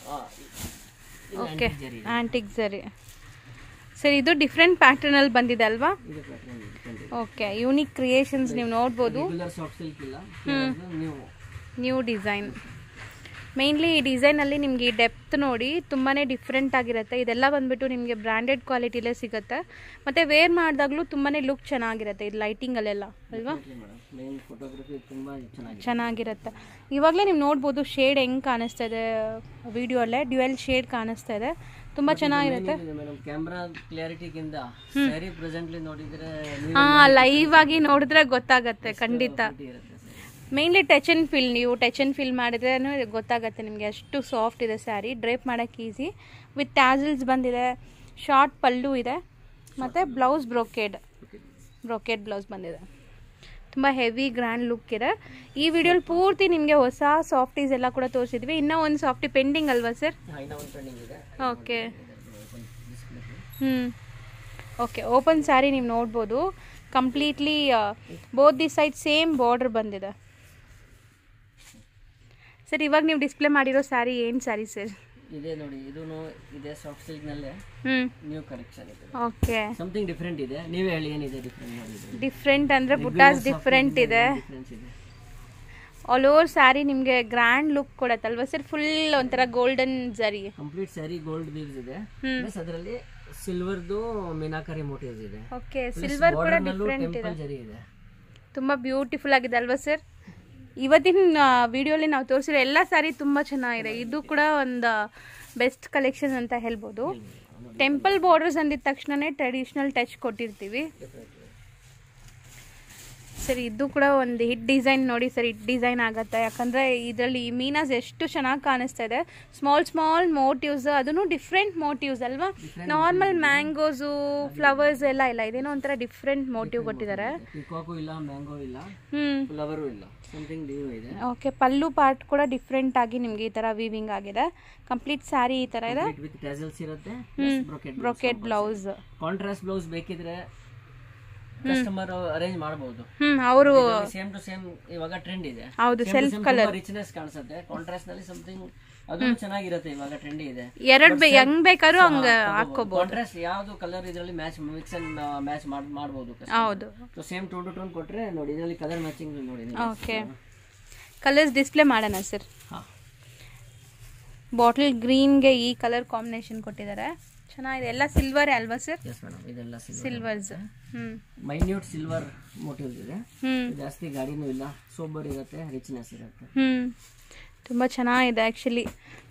ಓಕೆ ಆಂಟಿಕ್ ಸರಿ ಸರ್ ಇದು ಡಿಫ್ರೆಂಟ್ ಪ್ಯಾಟರ್ನ್ ಅಲ್ಲಿ ಬಂದಿದೆ ಅಲ್ವಾ ಇದು ಪ್ಯಾಟರ್ನ್ ಡಿಫ್ರೆಂಟ್ ಇದೆ ಓಕೆ ಯೂನಿಕ್ ಕ್ರಿಯೇಷನ್ಸ್ ನೀವು ನೋಡ್ಬೋದು ರೆಗ್ಯುಲರ್ ಸಾಫ್ಟ್ ಸಿಲ್ಕ್ ಇಲ್ಲ ಇದು ನೀವು ನ್ಯೂ ಡಿಸೈನ್ ಮೇನ್ಲಿ ಈ ಡಿಸೈನಲ್ಲಿ ನಿಮಗೆ ಈ ಡೆಪ್ತ್ ನೋಡಿ ತುಂಬಾ ಡಿಫ್ರೆಂಟ್ ಆಗಿರುತ್ತೆ ಇದೆಲ್ಲ ಬಂದ್ಬಿಟ್ಟು ನಿಮಗೆ ಬ್ರ್ಯಾಂಡೆಡ್ ಕ್ವಾಲಿಟಿಲೇ ಸಿಗುತ್ತೆ ಮತ್ತು ವೇರ್ ಮಾಡಿದಾಗಲೂ ತುಂಬಾ ಲುಕ್ ಚೆನ್ನಾಗಿರುತ್ತೆ ಇದು ಲೈಟಿಂಗಲ್ಲೆಲ್ಲ ಅಲ್ವಾ ಮೇಡಮ್ ಮೇನ್ ಫೋಟೋಗ್ರಫಿ ತುಂಬಾ ಚೆನ್ನಾಗಿದೆ ಚೆನ್ನಾಗಿರುತ್ತೆ ಇವಾಗಲೇ ನೀವು ನೋಡ್ಬೋದು ಶೇಡ್ ಹೆಂಗೆ ಕಾಣಿಸ್ತಾ ಇದೆ ವಿಡಿಯೋಲ್ಲೇ ಡ್ಯುಯಲ್ ಶೇಡ್ ಕಾಣಿಸ್ತಾ ಇದೆ ತುಂಬ ಚೆನ್ನಾಗಿರುತ್ತೆ ಮೇಡಮ್ ಕ್ಯಾಮ್ರಾ ಕ್ಲಾರಿಟಿಗಿಂತ ಸ್ಯಾರಿ ಪ್ರೆಸೆಂಟ್ಲಿ ನೋಡಿದ್ರೆ ಹಾಂ ಲೈವ್ ಆಗಿ ನೋಡಿದ್ರೆ ಗೊತ್ತಾಗತ್ತೆ ಖಂಡಿತ ಇರುತ್ತೆ ಮೇನ್ಲಿ ಟಚ್ ಆ್ಯಂಡ್ ಫಿಲ್ ನೀವು ಟಚ್ ಆ್ಯಂಡ್ ಫಿಲ್ ಮಾಡಿದ್ರೆ ಗೊತ್ತಾಗುತ್ತೆ ನಿಮಗೆ ಅಷ್ಟು ಸಾಫ್ಟ್ ಇದೆ ಸ್ಯಾರಿ ಡ್ರೇಪ್ ಮಾಡೋಕ್ಕೆ ಈಸಿ ವಿತ್ ಟ್ಯಾಸಲ್ಸ್ ಬಂದಿದೆ ಶಾರ್ಟ್ ಪಲ್ಲು ಇದೆ ಮತ್ತು ಬ್ಲೌಸ್ ಬ್ರೋಕೆಡ್ ಬ್ರೋಕೆಡ್ ಬ್ಲೌಸ್ ಬಂದಿದೆ ತುಂಬ ಹೆವಿ ಗ್ರ್ಯಾಂಡ್ ಲುಕ್ ಇದೆ ಈ ವಿಡಿಯೋಲಿ ಪೂರ್ತಿ ನಿಮಗೆ ಹೊಸ ಸಾಫ್ಟೀಸ್ ಎಲ್ಲ ಕೂಡ ತೋರಿಸಿದ್ವಿ ಇನ್ನೂ ಒಂದು ಸಾಫ್ಟಿ ಪೆಂಡಿಂಗ್ ಅಲ್ವಾ ಸರ್ ಹಾ, ಇನ್ನ ಒಂದು ಟ್ರೆಂಡಿಂಗ್ ಇದೆ ಓಕೆ ಹ್ಞೂ ಓಕೆ ಓಪನ್ ಸ್ಯಾರಿ ನೀವು ನೋಡ್ಬೋದು completely both the side same border ಬಂದಿದೆ ಸರ್ ಇವಾಗ ನೀವು ಡಿಸ್ಪ್ಲೇ ಮಾಡಿರೋ ಸ್ಯಾರಿ ಏನು ಸ್ಯಾರಿ ಸರ್ ಇದೆ ನೋಡಿ ಇದೂನು ಇದೆ ಸಾಫ್ಟ್ ಸಿಲ್ಕ್ ನಲ್ಲೇ ಹ್ಞೂ ನ್ಯೂ ಕಲೆಕ್ಷನ್ ಇದೆ ಓಕೆ ಸಮಥಿಂಗ್ ಡಿಫ್ರೆಂಟ್ ಇದೆ ನೀವೇ ಹೇಳಿ ಏನಿದೆ ಡಿಫ್ರೆಂಟ್ ನೋಡಿದ್ರೆ ಡಿಫ್ರೆಂಟ್ ಅಂದರೆ ಬುಟಾಸ್ ಡಿಫ್ರೆಂಟ್ ಇದೆ ಡಿಫ್ರೆನ್ಸ್ ಇದೆ ಆಲ್ ಓವರ್ ಸ್ಯಾರಿ ನಿಮಗೆ ಗ್ರ್ಯಾಂಡ್ ಲುಕ್ ಕೊಡತ್ತಲ್ವಾ ಸರ್ ಫುಲ್ ಒಂಥರ golden zari complete sari gold weaves ಇದೆ ಪ್ಲಸ್ ಅದರಲ್ಲಿ ಸಿಲ್ವರ್ದು ಮೀನಾಕರಿ ಮೋಟಿವ್ಸ್ ಇದೆ ಓಕೆ ಸಿಲ್ವರ್ ಕೂಡ ಡಿಫ್ರೆಂಟ್ ಇದೆ ಟೆಂಪಲ್ ಜರಿ ಇದೆ ತುಂಬ ಬ್ಯೂಟಿಫುಲ್ ಆಗಿದೆ ಅಲ್ವಾ ಸರ್ ಇವತ್ತಿನ ವಿಡಿಯೋಲಿ ನಾವು ತೋರಿಸಿರೋ ಎಲ್ಲ ಸ್ಯಾರಿ ತುಂಬ ಚೆನ್ನಾಗಿದೆ ಇದು ಕೂಡ ಒಂದು ಬೆಸ್ಟ್ ಕಲೆಕ್ಷನ್ ಅಂತ ಹೇಳ್ಬೋದು ಟೆಂಪಲ್ ಬಾರ್ಡರ್ಸ್ ಅಂದಿದ ತಕ್ಷಣನೇ ಟ್ರೆಡಿಷ್ನಲ್ ಟಚ್ ಕೊಟ್ಟಿರ್ತೀವಿ ಸರ್ ಇದು ಕೂಡ ಒಂದು ಹಿಟ್ ಡಿಸೈನ್ ನೋಡಿ ಸರ್ ಹಿಟ್ ಡಿಸೈನ್ ಆಗುತ್ತೆ ಯಾಕಂದರೆ ಇದರಲ್ಲಿ ಮೀನಾಸ್ ಎಷ್ಟು ಚೆನ್ನಾಗಿ ಕಾಣಿಸ್ತಾ ಇದೆ ಸ್ಮಾಲ್ ಸ್ಮಾಲ್ ಮೋಟಿವ್ಸ್ ಅದನ್ನು ಡಿಫ್ರೆಂಟ್ ಮೋಟಿವ್ಸ್ ಅಲ್ವಾ ನಾರ್ಮಲ್ ಮ್ಯಾಂಗೋಸು ಫ್ಲವರ್ಸ್ ಎಲ್ಲ ಇಲ್ಲ ಇದೇನೋ ಒಂಥರ ಡಿಫ್ರೆಂಟ್ ಮೋಟಿವ್ ಕೊಟ್ಟಿದ್ದಾರೆ ಪಿಕಾಕು ಇಲ್ಲ ಮ್ಯಾಂಗೋ ಇಲ್ಲ ಹ್ಞೂ ಫ್ಲವರು ಇಲ್ಲ ಸಮಥಿಂಗ್ ನ್ಯೂ ಇದೆ ಓಕೆ ಪಲ್ಲು ಪಾರ್ಟ್ ಕೂಡ ಡಿಫ್ರೆಂಟ್ ಆಗಿ ನಿಮಗೆ ಈ ತರ ವೀವಿಂಗ್ ಆಗಿದೆ ಕಂಪ್ಲೀಟ್ ಸ್ಯಾರಿ ಈ ತರ ಇದೆ ವಿತ್ ಟ್ಯಾಸಲ್ಸ್ ಇರುತ್ತೆ brocade brocade blouse contrast blouse ಬೇಕಿದ್ರೆ ಕಸ್ಟಮರ್ ಅರೇಂಜ್ ಮಾಡಬಹುದು ಹ್ಮ್ ಅವರು ಸೇಮ್ ಟು ಸೇಮ್ ಇವಾಗ ಟ್ರೆಂಡ್ ಇದೆ ಹೌದು ಸೆಲ್ಫ್ ಕಲರ್ ರಿಚ್ನೆಸ್ ಕಾಣಿಸುತ್ತೆ ಕಾಂಟ್ರಾಸ್ಟ್ ನಲ್ಲಿ ಸಮಥಿಂಗ್ ಅದು ಚೆನ್ನಾಗಿರುತ್ತೆ ಇವಾಗ ಟ್ರೆಂಡ್ ಇದೆ ಎರಡ್ ಬೇ ಹೆಂಗ್ ಬೇಕಾದ್ರೂ ಹಂಗ ಹಾಕೋಬಹುದು ಕಾಂಟ್ರಾಸ್ಟ್ ಯಾವ್ದು ಕಲರ್ ಇದರಲ್ಲಿ ಮ್ಯಾಚ್ ಮಿಕ್ಸ್ ಅಂಡ್ ಮ್ಯಾಚ್ ಮಾಡಬಹುದು ಹೌದು so same to to tone ಕೊಟ್ರೆ ನೋಡಿ ಇದರಲ್ಲಿ ಕಲರ್ ಮ್ಯಾಚಿಂಗ್ ನೋಡಿ ನೀವು. ಓಕೆ ಕಲರ್ಸ್ ಡಿಸ್ಪ್ಲೇ ಮಾಡೋಣ ಸರ್ ಹಾ ಬಾಟಲ್ ಗ್ರೀನ್ಗೆ ಈ ಕಲರ್ ಕಾಂಬಿನೇಷನ್ ಕೊಟ್ಟಿದ್ದಾರೆ ಚೆನ್ನಾಗಿದೆ ಎಲ್ಲ ಸಿಲ್ವರ್ ಅಲ್ವಾ ಸರ್ ಎಸ್ ಮೇಡಮ್ ಇದೆಲ್ಲ silver silvers hmm minute silver motives ಇದೆ ಹ್ಮ್ ಜಾಸ್ತಿ ಗಾಡಿನೂ ಇಲ್ಲ ಸೋಬರ್ ಇರುತ್ತೆ ರಿಚ್ನೆಸ್ ಇರುತ್ತೆ ಹ್ಮ್ ತುಂಬಾ ಚೆನ್ನಾಗಿದೆ ಆಕ್ಚುಲಿ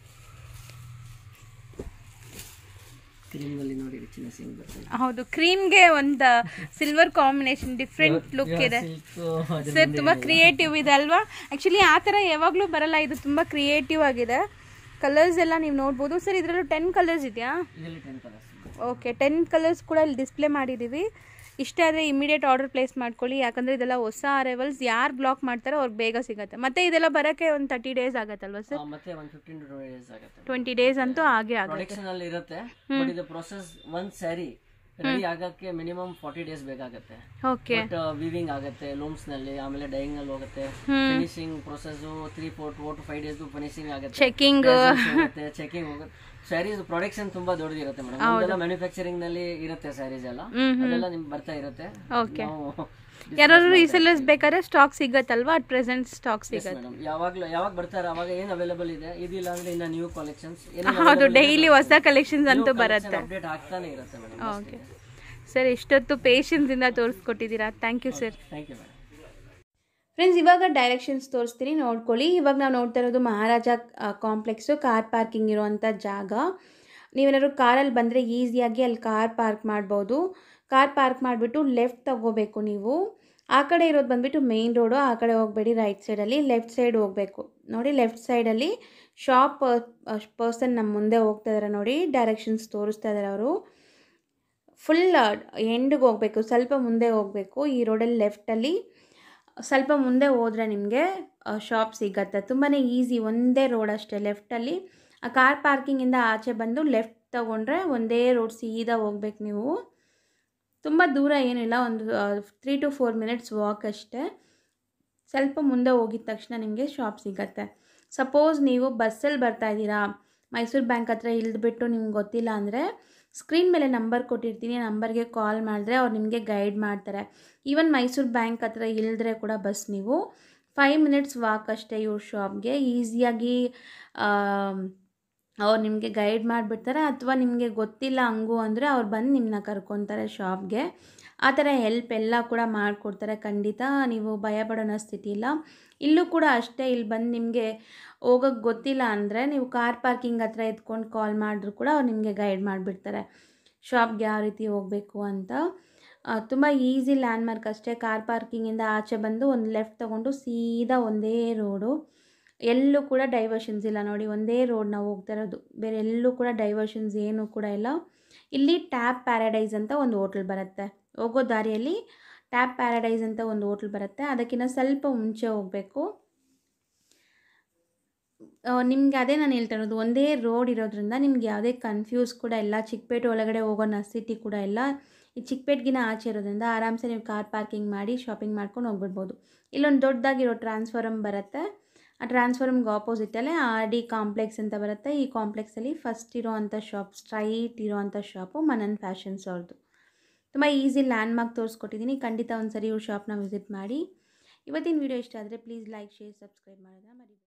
ಕ್ರೀಮ್ ನಲ್ಲಿ ನೋಡಿ ರಿಚ್ನೆಸ್ ಹೆಂಗ್ ಬರ್ತದೆ ಹೌದು ಕ್ರೀಮ್ಗೆ ಒಂದು ಸಿಲ್ವರ್ ಕಾಂಬಿನೇಷನ್ ಡಿಫ್ರೆಂಟ್ ಲುಕ್ ಇದೆ ಸರ್ ತುಂಬಾ ಕ್ರಿಯೇಟಿವ್ ಇದೆ ಅಲ್ವಾ ಆಕ್ಚುಲಿ ಆ ಥರ ಯಾವಾಗಲೂ ಬರಲ್ಲ ಇದು ತುಂಬಾ ಕ್ರಿಯೇಟಿವ್ ಆಗಿದೆ ಕಲರ್ಸ್ ಎಲ್ಲ ನೀವು ನೋಡ್ಬೋದು ಸರ್ ಇದರಲ್ಲೂ ಟೆನ್ ಕಲರ್ಸ್ ಇದೆಯಾ ಇದರಲ್ಲಿ ten colours okay ten colours ಕೂಡ ಇಲ್ಲಿ ಡಿಸ್ಪ್ಲೇ ಮಾಡಿದ್ದೀವಿ ಇಷ್ಟ ಆದರೆ ಇಮಿಡಿಯೇಟ್ ಆರ್ಡರ್ ಪ್ಲೇಸ್ ಮಾಡ್ಕೊಳ್ಳಿ ಯಾಕಂದರೆ ಇದೆಲ್ಲ ಹೊಸ ಅರೈವಲ್ಸ್ ಯಾರು ಬ್ಲಾಕ್ ಮಾಡ್ತಾರೋ ಅವ್ರಿಗೆ ಬೇಗ ಸಿಗುತ್ತೆ ಮತ್ತೆ ಇದೆಲ್ಲ ಬರೋಕ್ಕೆ ಒಂದು ತರ್ಟಿ ಡೇಸ್ ಆಗತ್ತಲ್ವಾ ಸರ್ ಮತ್ತೆ one fifteen to twenty days ಆಗುತ್ತೆ ಟ್ವೆಂಟಿ ಡೇಸ್ ಅಂತೂ ಆಗೇ ಆಗುತ್ತೆ ಪ್ರೊಡಕ್ಷನ್ ಅಲ್ಲಿ ಇರುತ್ತೆ ಬಟ್ ಇದು ಪ್ರೊಸೆಸ್ ಒಂದ್ ಸ್ಯಾರಿ ರೆಡಿ ಆಗಕ್ಕೆ ಮಿನಿಮಮ್ ಫಾರ್ಟಿ ಡೇಸ್ ಬೇಕಾಗುತ್ತೆ ಓಕೆ ಬಟ್ ವಿವಿಂಗ್ ಆಗುತ್ತೆ ಲೂಮ್ಸ್ ನಲ್ಲಿ ಆಮೇಲೆ ಡೈಯಿಂಗ್ ಅಲ್ಲಿ ಹೋಗುತ್ತೆ finishing process three four four to five days finishing ಆಗುತ್ತೆ ಚೆಕಿಂಗ್ ಹೋಗುತ್ತೆ ಚೆಕಿಂಗ್ ಹೋಗುತ್ತೆ ಸ್ಯಾರೀಸ್ ಪ್ರೊಡಕ್ಷನ್ ತುಂಬಾ ದೊಡ್ಡದಿರುತ್ತೆ ಮೇಡಮ್ ಮ್ಯಾನುಫ್ಯಾಕ್ಚರಿಂಗ್ ನಲ್ಲಿ ಇರುತ್ತೆ ಸ್ಯಾರೀಸ್ ಎಲ್ಲ ಅದೆಲ್ಲ ನಿಮ್ಗೆ ಬರ್ತಾ ಇರುತ್ತೆ ಓಕೆ ನಾವು ಯಾರು ರೀಸೆಲ್ಲರ್ಸ್ ಬೇಕಾದ್ರೆ ಸ್ಟಾಕ್ ಸಿಗತ್ತಲ್ವಾ ಅಟ್ ಪ್ರೆಸೆಂಟ್ ಸ್ಟಾಕ್ ಸಿಗತ್ತೆ ಮೇಡಮ್ ಯಾವಾಗ್ಲೂ ಯಾವಾಗ ಬರ್ತಾರೆ ಅವಾಗ ಏನ್ ಅವೈಲೇಬಲ್ ಇದೆ ಇದಿಲ್ಲ ಅಂದ್ರೆ ಇನ್ನ ನ್ಯೂ ಕಲೆಕ್ಷನ್ಸ್ ಹೌದು ಡೈಲಿ ಹೊಸ ಕಲೆಕ್ಷನ್ಸ್ ಅಂತೂ ಬರುತ್ತೆ ಅಪ್ಡೇಟ್ ಆಗ್ತಾನೆ ಇರುತ್ತೆ ಮೇಡಮ್ ಓಕೆ ಸರ್ ಇಷ್ಟೊತ್ತು ಪೇಷನ್ಸಿಂದ ತೋರಿಸ್ಕೊಟ್ಟಿದ್ದೀರಾ thank you sir thank you madam friends ಇವಾಗ ಡೈರೆಕ್ಷನ್ಸ್ ತೋರಿಸ್ತೀನಿ ನೋಡ್ಕೊಳ್ಳಿ ಇವಾಗ ನಾವು ನೋಡ್ತಾ ಇರೋದು ಮಹಾರಾಜ ಕಾಂಪ್ಲೆಕ್ಸು ಕಾರ್ ಪಾರ್ಕಿಂಗ್ ಇರುವಂಥ ಜಾಗ ನೀವೇನಾದ್ರು ಕಾರಲ್ಲಿ ಬಂದರೆ ಈಸಿಯಾಗಿ ಅಲ್ಲಿ ಕಾರ್ ಪಾರ್ಕ್ ಮಾಡ್ಬೋದು ಕಾರ್ ಪಾರ್ಕ್ ಮಾಡಿಬಿಟ್ಟು ಲೆಫ್ಟ್ ತಗೋಬೇಕು ನೀವು ಆ ಕಡೆ ಇರೋದು ಬಂದುಬಿಟ್ಟು ಮೇಯ್ನ್ ರೋಡು ಆ ಕಡೆ ಹೋಗಬೇಡಿ ರೈಟ್ ಸೈಡಲ್ಲಿ ಲೆಫ್ಟ್ ಸೈಡ್ ಹೋಗಬೇಕು ನೋಡಿ ಲೆಫ್ಟ್ ಸೈಡಲ್ಲಿ ಶಾಪ್ ಪರ್ಸನ್ ನಮ್ಮ ಮುಂದೆ ಹೋಗ್ತಾ ಇದ್ದಾರೆ ನೋಡಿ ಡೈರೆಕ್ಷನ್ಸ್ ತೋರಿಸ್ತಾ ಇದ್ದಾರೆ ಅವರು ಫುಲ್ ಎಂಡಿಗೆ ಹೋಗಬೇಕು ಸ್ವಲ್ಪ ಮುಂದೆ ಹೋಗಬೇಕು ಈ ರೋಡಲ್ಲಿ ಲೆಫ್ಟಲ್ಲಿ ಸ್ವಲ್ಪ ಮುಂದೆ ಹೋದರೆ ನಿಮಗೆ ಶಾಪ್ ಸಿಗತ್ತೆ ತುಂಬಾ ಈಸಿ ಒಂದೇ ರೋಡ್ ಅಷ್ಟೇ ಲೆಫ್ಟಲ್ಲಿ ಆ ಕಾರ್ ಪಾರ್ಕಿಂಗಿಂದ ಆಚೆ ಬಂದು ಲೆಫ್ಟ್ ತಗೊಂಡ್ರೆ ಒಂದೇ ರೋಡ್ ಸೀದಾ ಹೋಗ್ಬೇಕು ನೀವು ತುಂಬ ದೂರ ಏನಿಲ್ಲ ಒಂದು three to four minutes walk ಅಷ್ಟೇ ಸ್ವಲ್ಪ ಮುಂದೆ ಹೋಗಿದ ತಕ್ಷಣ ನಿಮಗೆ ಶಾಪ್ ಸಿಗತ್ತೆ ಸಪೋಸ್ ನೀವು ಬಸ್ಸಲ್ಲಿ ಬರ್ತಾ ಇದ್ದೀರಾ ಮೈಸೂರು ಬ್ಯಾಂಕ್ ಹತ್ರ ಇಳಿದ್ಬಿಟ್ಟು ನಿಮ್ಗೆ ಗೊತ್ತಿಲ್ಲ ಅಂದರೆ ಸ್ಕ್ರೀನ್ ಮೇಲೆ ನಂಬರ್ ಕೊಟ್ಟಿರ್ತೀನಿ ನಂಬರ್ಗೆ ಕಾಲ್ ಮಾಡಿದ್ರೆ ಅವ್ರು ನಿಮಗೆ ಗೈಡ್ ಮಾಡ್ತಾರೆ ಈವನ್ ಮೈಸೂರು ಬ್ಯಾಂಕ್ ಹತ್ರ ಇಳಿದ್ರೆ ಕೂಡ ಬಸ್ ನೀವು ಫೈವ್ ಮಿನಿಟ್ಸ್ ವಾಕ್ ಅಷ್ಟೇ ಇವ್ರ ಶಾಪ್ಗೆ ಈಸಿಯಾಗಿ ಅವ್ರು ನಿಮಗೆ ಗೈಡ್ ಮಾಡಿಬಿಡ್ತಾರೆ ಅಥವಾ ನಿಮಗೆ ಗೊತ್ತಿಲ್ಲ ಹಂಗು ಅಂದರೆ ಅವ್ರು ಬಂದು ನಿಮ್ಮನ್ನ ಕರ್ಕೊತಾರೆ ಶಾಪ್ಗೆ ಆ ಥರ ಹೆಲ್ಪ್ ಎಲ್ಲ ಕೂಡ ಮಾಡಿಕೊಡ್ತಾರೆ ಖಂಡಿತ ನೀವು ಭಯಪಡೋಣ ಸ್ಥಿತಿ ಇಲ್ಲ ಇಲ್ಲೂ ಕೂಡ ಅಷ್ಟೇ ಇಲ್ಲಿ ಬಂದು ನಿಮಗೆ ಹೋಗೋಕ್ಕೆ ಗೊತ್ತಿಲ್ಲ ಅಂದರೆ ನೀವು ಕಾರ್ ಪಾರ್ಕಿಂಗ್ ಹತ್ರ ಎತ್ಕೊಂಡು ಕಾಲ್ ಮಾಡಿದ್ರು ಕೂಡ ಅವ್ರು ನಿಮಗೆ ಗೈಡ್ ಮಾಡಿಬಿಡ್ತಾರೆ ಶಾಪ್ಗೆ ಯಾವ ರೀತಿ ಹೋಗಬೇಕು ಅಂತ ತುಂಬ ಈಸಿ ಲ್ಯಾಂಡ್ಮಾರ್ಕ್ ಅಷ್ಟೇ ಕಾರ್ ಪಾರ್ಕಿಂಗಿಂದ ಆಚೆ ಬಂದು ಒಂದು ಲೆಫ್ಟ್ ತೊಗೊಂಡು ಸೀದಾ ಒಂದೇ ರೋಡು ಎಲ್ಲೂ ಕೂಡ ಡೈವರ್ಷನ್ಸ್ ಇಲ್ಲ ನೋಡಿ ಒಂದೇ ರೋಡ್ ನಾವು ಹೋಗ್ತಾ ಇರೋದು ಬೇರೆ ಎಲ್ಲೂ ಕೂಡ ಡೈವರ್ಷನ್ಸ್ ಏನೂ ಕೂಡ ಇಲ್ಲ ಇಲ್ಲಿ ಟ್ಯಾಪ್ ಪ್ಯಾರಡೈಸ್ ಅಂತ ಒಂದು ಹೋಟ್ಲ್ ಬರುತ್ತೆ ಹೋಗೋ ದಾರಿಯಲ್ಲಿ ಟ್ಯಾಪ್ ಪ್ಯಾರಡೈಸ್ ಅಂತ ಒಂದು ಹೋಟ್ಲ್ ಬರುತ್ತೆ ಅದಕ್ಕಿಂತ ಸ್ವಲ್ಪ ಮುಂಚೆ ಹೋಗಬೇಕು ನಿಮ್ಗೆ ಅದೇ ನಾನು ಹೇಳ್ತಾ ಇರೋದು ಒಂದೇ ರೋಡ್ ಇರೋದ್ರಿಂದ ನಿಮ್ಗೆ ಯಾವುದೇ ಕನ್ಫ್ಯೂಸ್ ಕೂಡ ಇಲ್ಲ ಚಿಕ್ಕಪೇಟೆ ಒಳಗಡೆ ಹೋಗೋ ನಸ್ಥಿತಿ ಕೂಡ ಇಲ್ಲ ಈ ಚಿಕ್ಕಪೇಟ್ಗಿನ ಆಚೆ ಇರೋದ್ರಿಂದ ಆರಾಮ್ಸೆ ನೀವು ಕಾರ್ ಪಾರ್ಕಿಂಗ್ ಮಾಡಿ ಶಾಪಿಂಗ್ ಮಾಡ್ಕೊಂಡು ಹೋಗ್ಬಿಡ್ಬೋದು ಇಲ್ಲೊಂದು ದೊಡ್ಡದಾಗಿರೋ ಟ್ರಾನ್ಸ್ಫಾರಮ್ ಬರುತ್ತೆ ಆ ಟ್ರಾನ್ಸ್ಫಾರಮ್ಗೆ ಆಪೋಸಿಟಲ್ಲೇ ಆರ್ ಡಿ ಕಾಂಪ್ಲೆಕ್ಸ್ ಅಂತ ಬರುತ್ತೆ ಈ ಕಾಂಪ್ಲೆಕ್ಸಲ್ಲಿ ಫಸ್ಟ್ ಇರೋ ಅಂಥ ಶಾಪ್ ಸ್ಟ್ರೈಟ್ ಇರೋ ಅಂಥ ಶಾಪು ಮನನ್ ಫ್ಯಾಷನ್ಸ್ ಅವ್ರದ್ದು ತುಂಬ ಈಸಿ ಲ್ಯಾಂಡ್ಮಾರ್ಕ್ ತೋರಿಸ್ಕೊಟ್ಟಿದ್ದೀನಿ ಖಂಡಿತ ಒಂದು ಸರಿ ಇವ್ರ ಶಾಪ್ನ ವಿಸಿಟ್ ಮಾಡಿ ಇವತ್ತಿನ ವೀಡಿಯೋ ಇಷ್ಟ ಆದರೆ ಪ್ಲೀಸ್ ಲೈಕ್ ಶೇರ್ ಸಬ್ಸ್ಕ್ರೈಬ್ ಮಾಡೋದನ್ನ ಮರಿ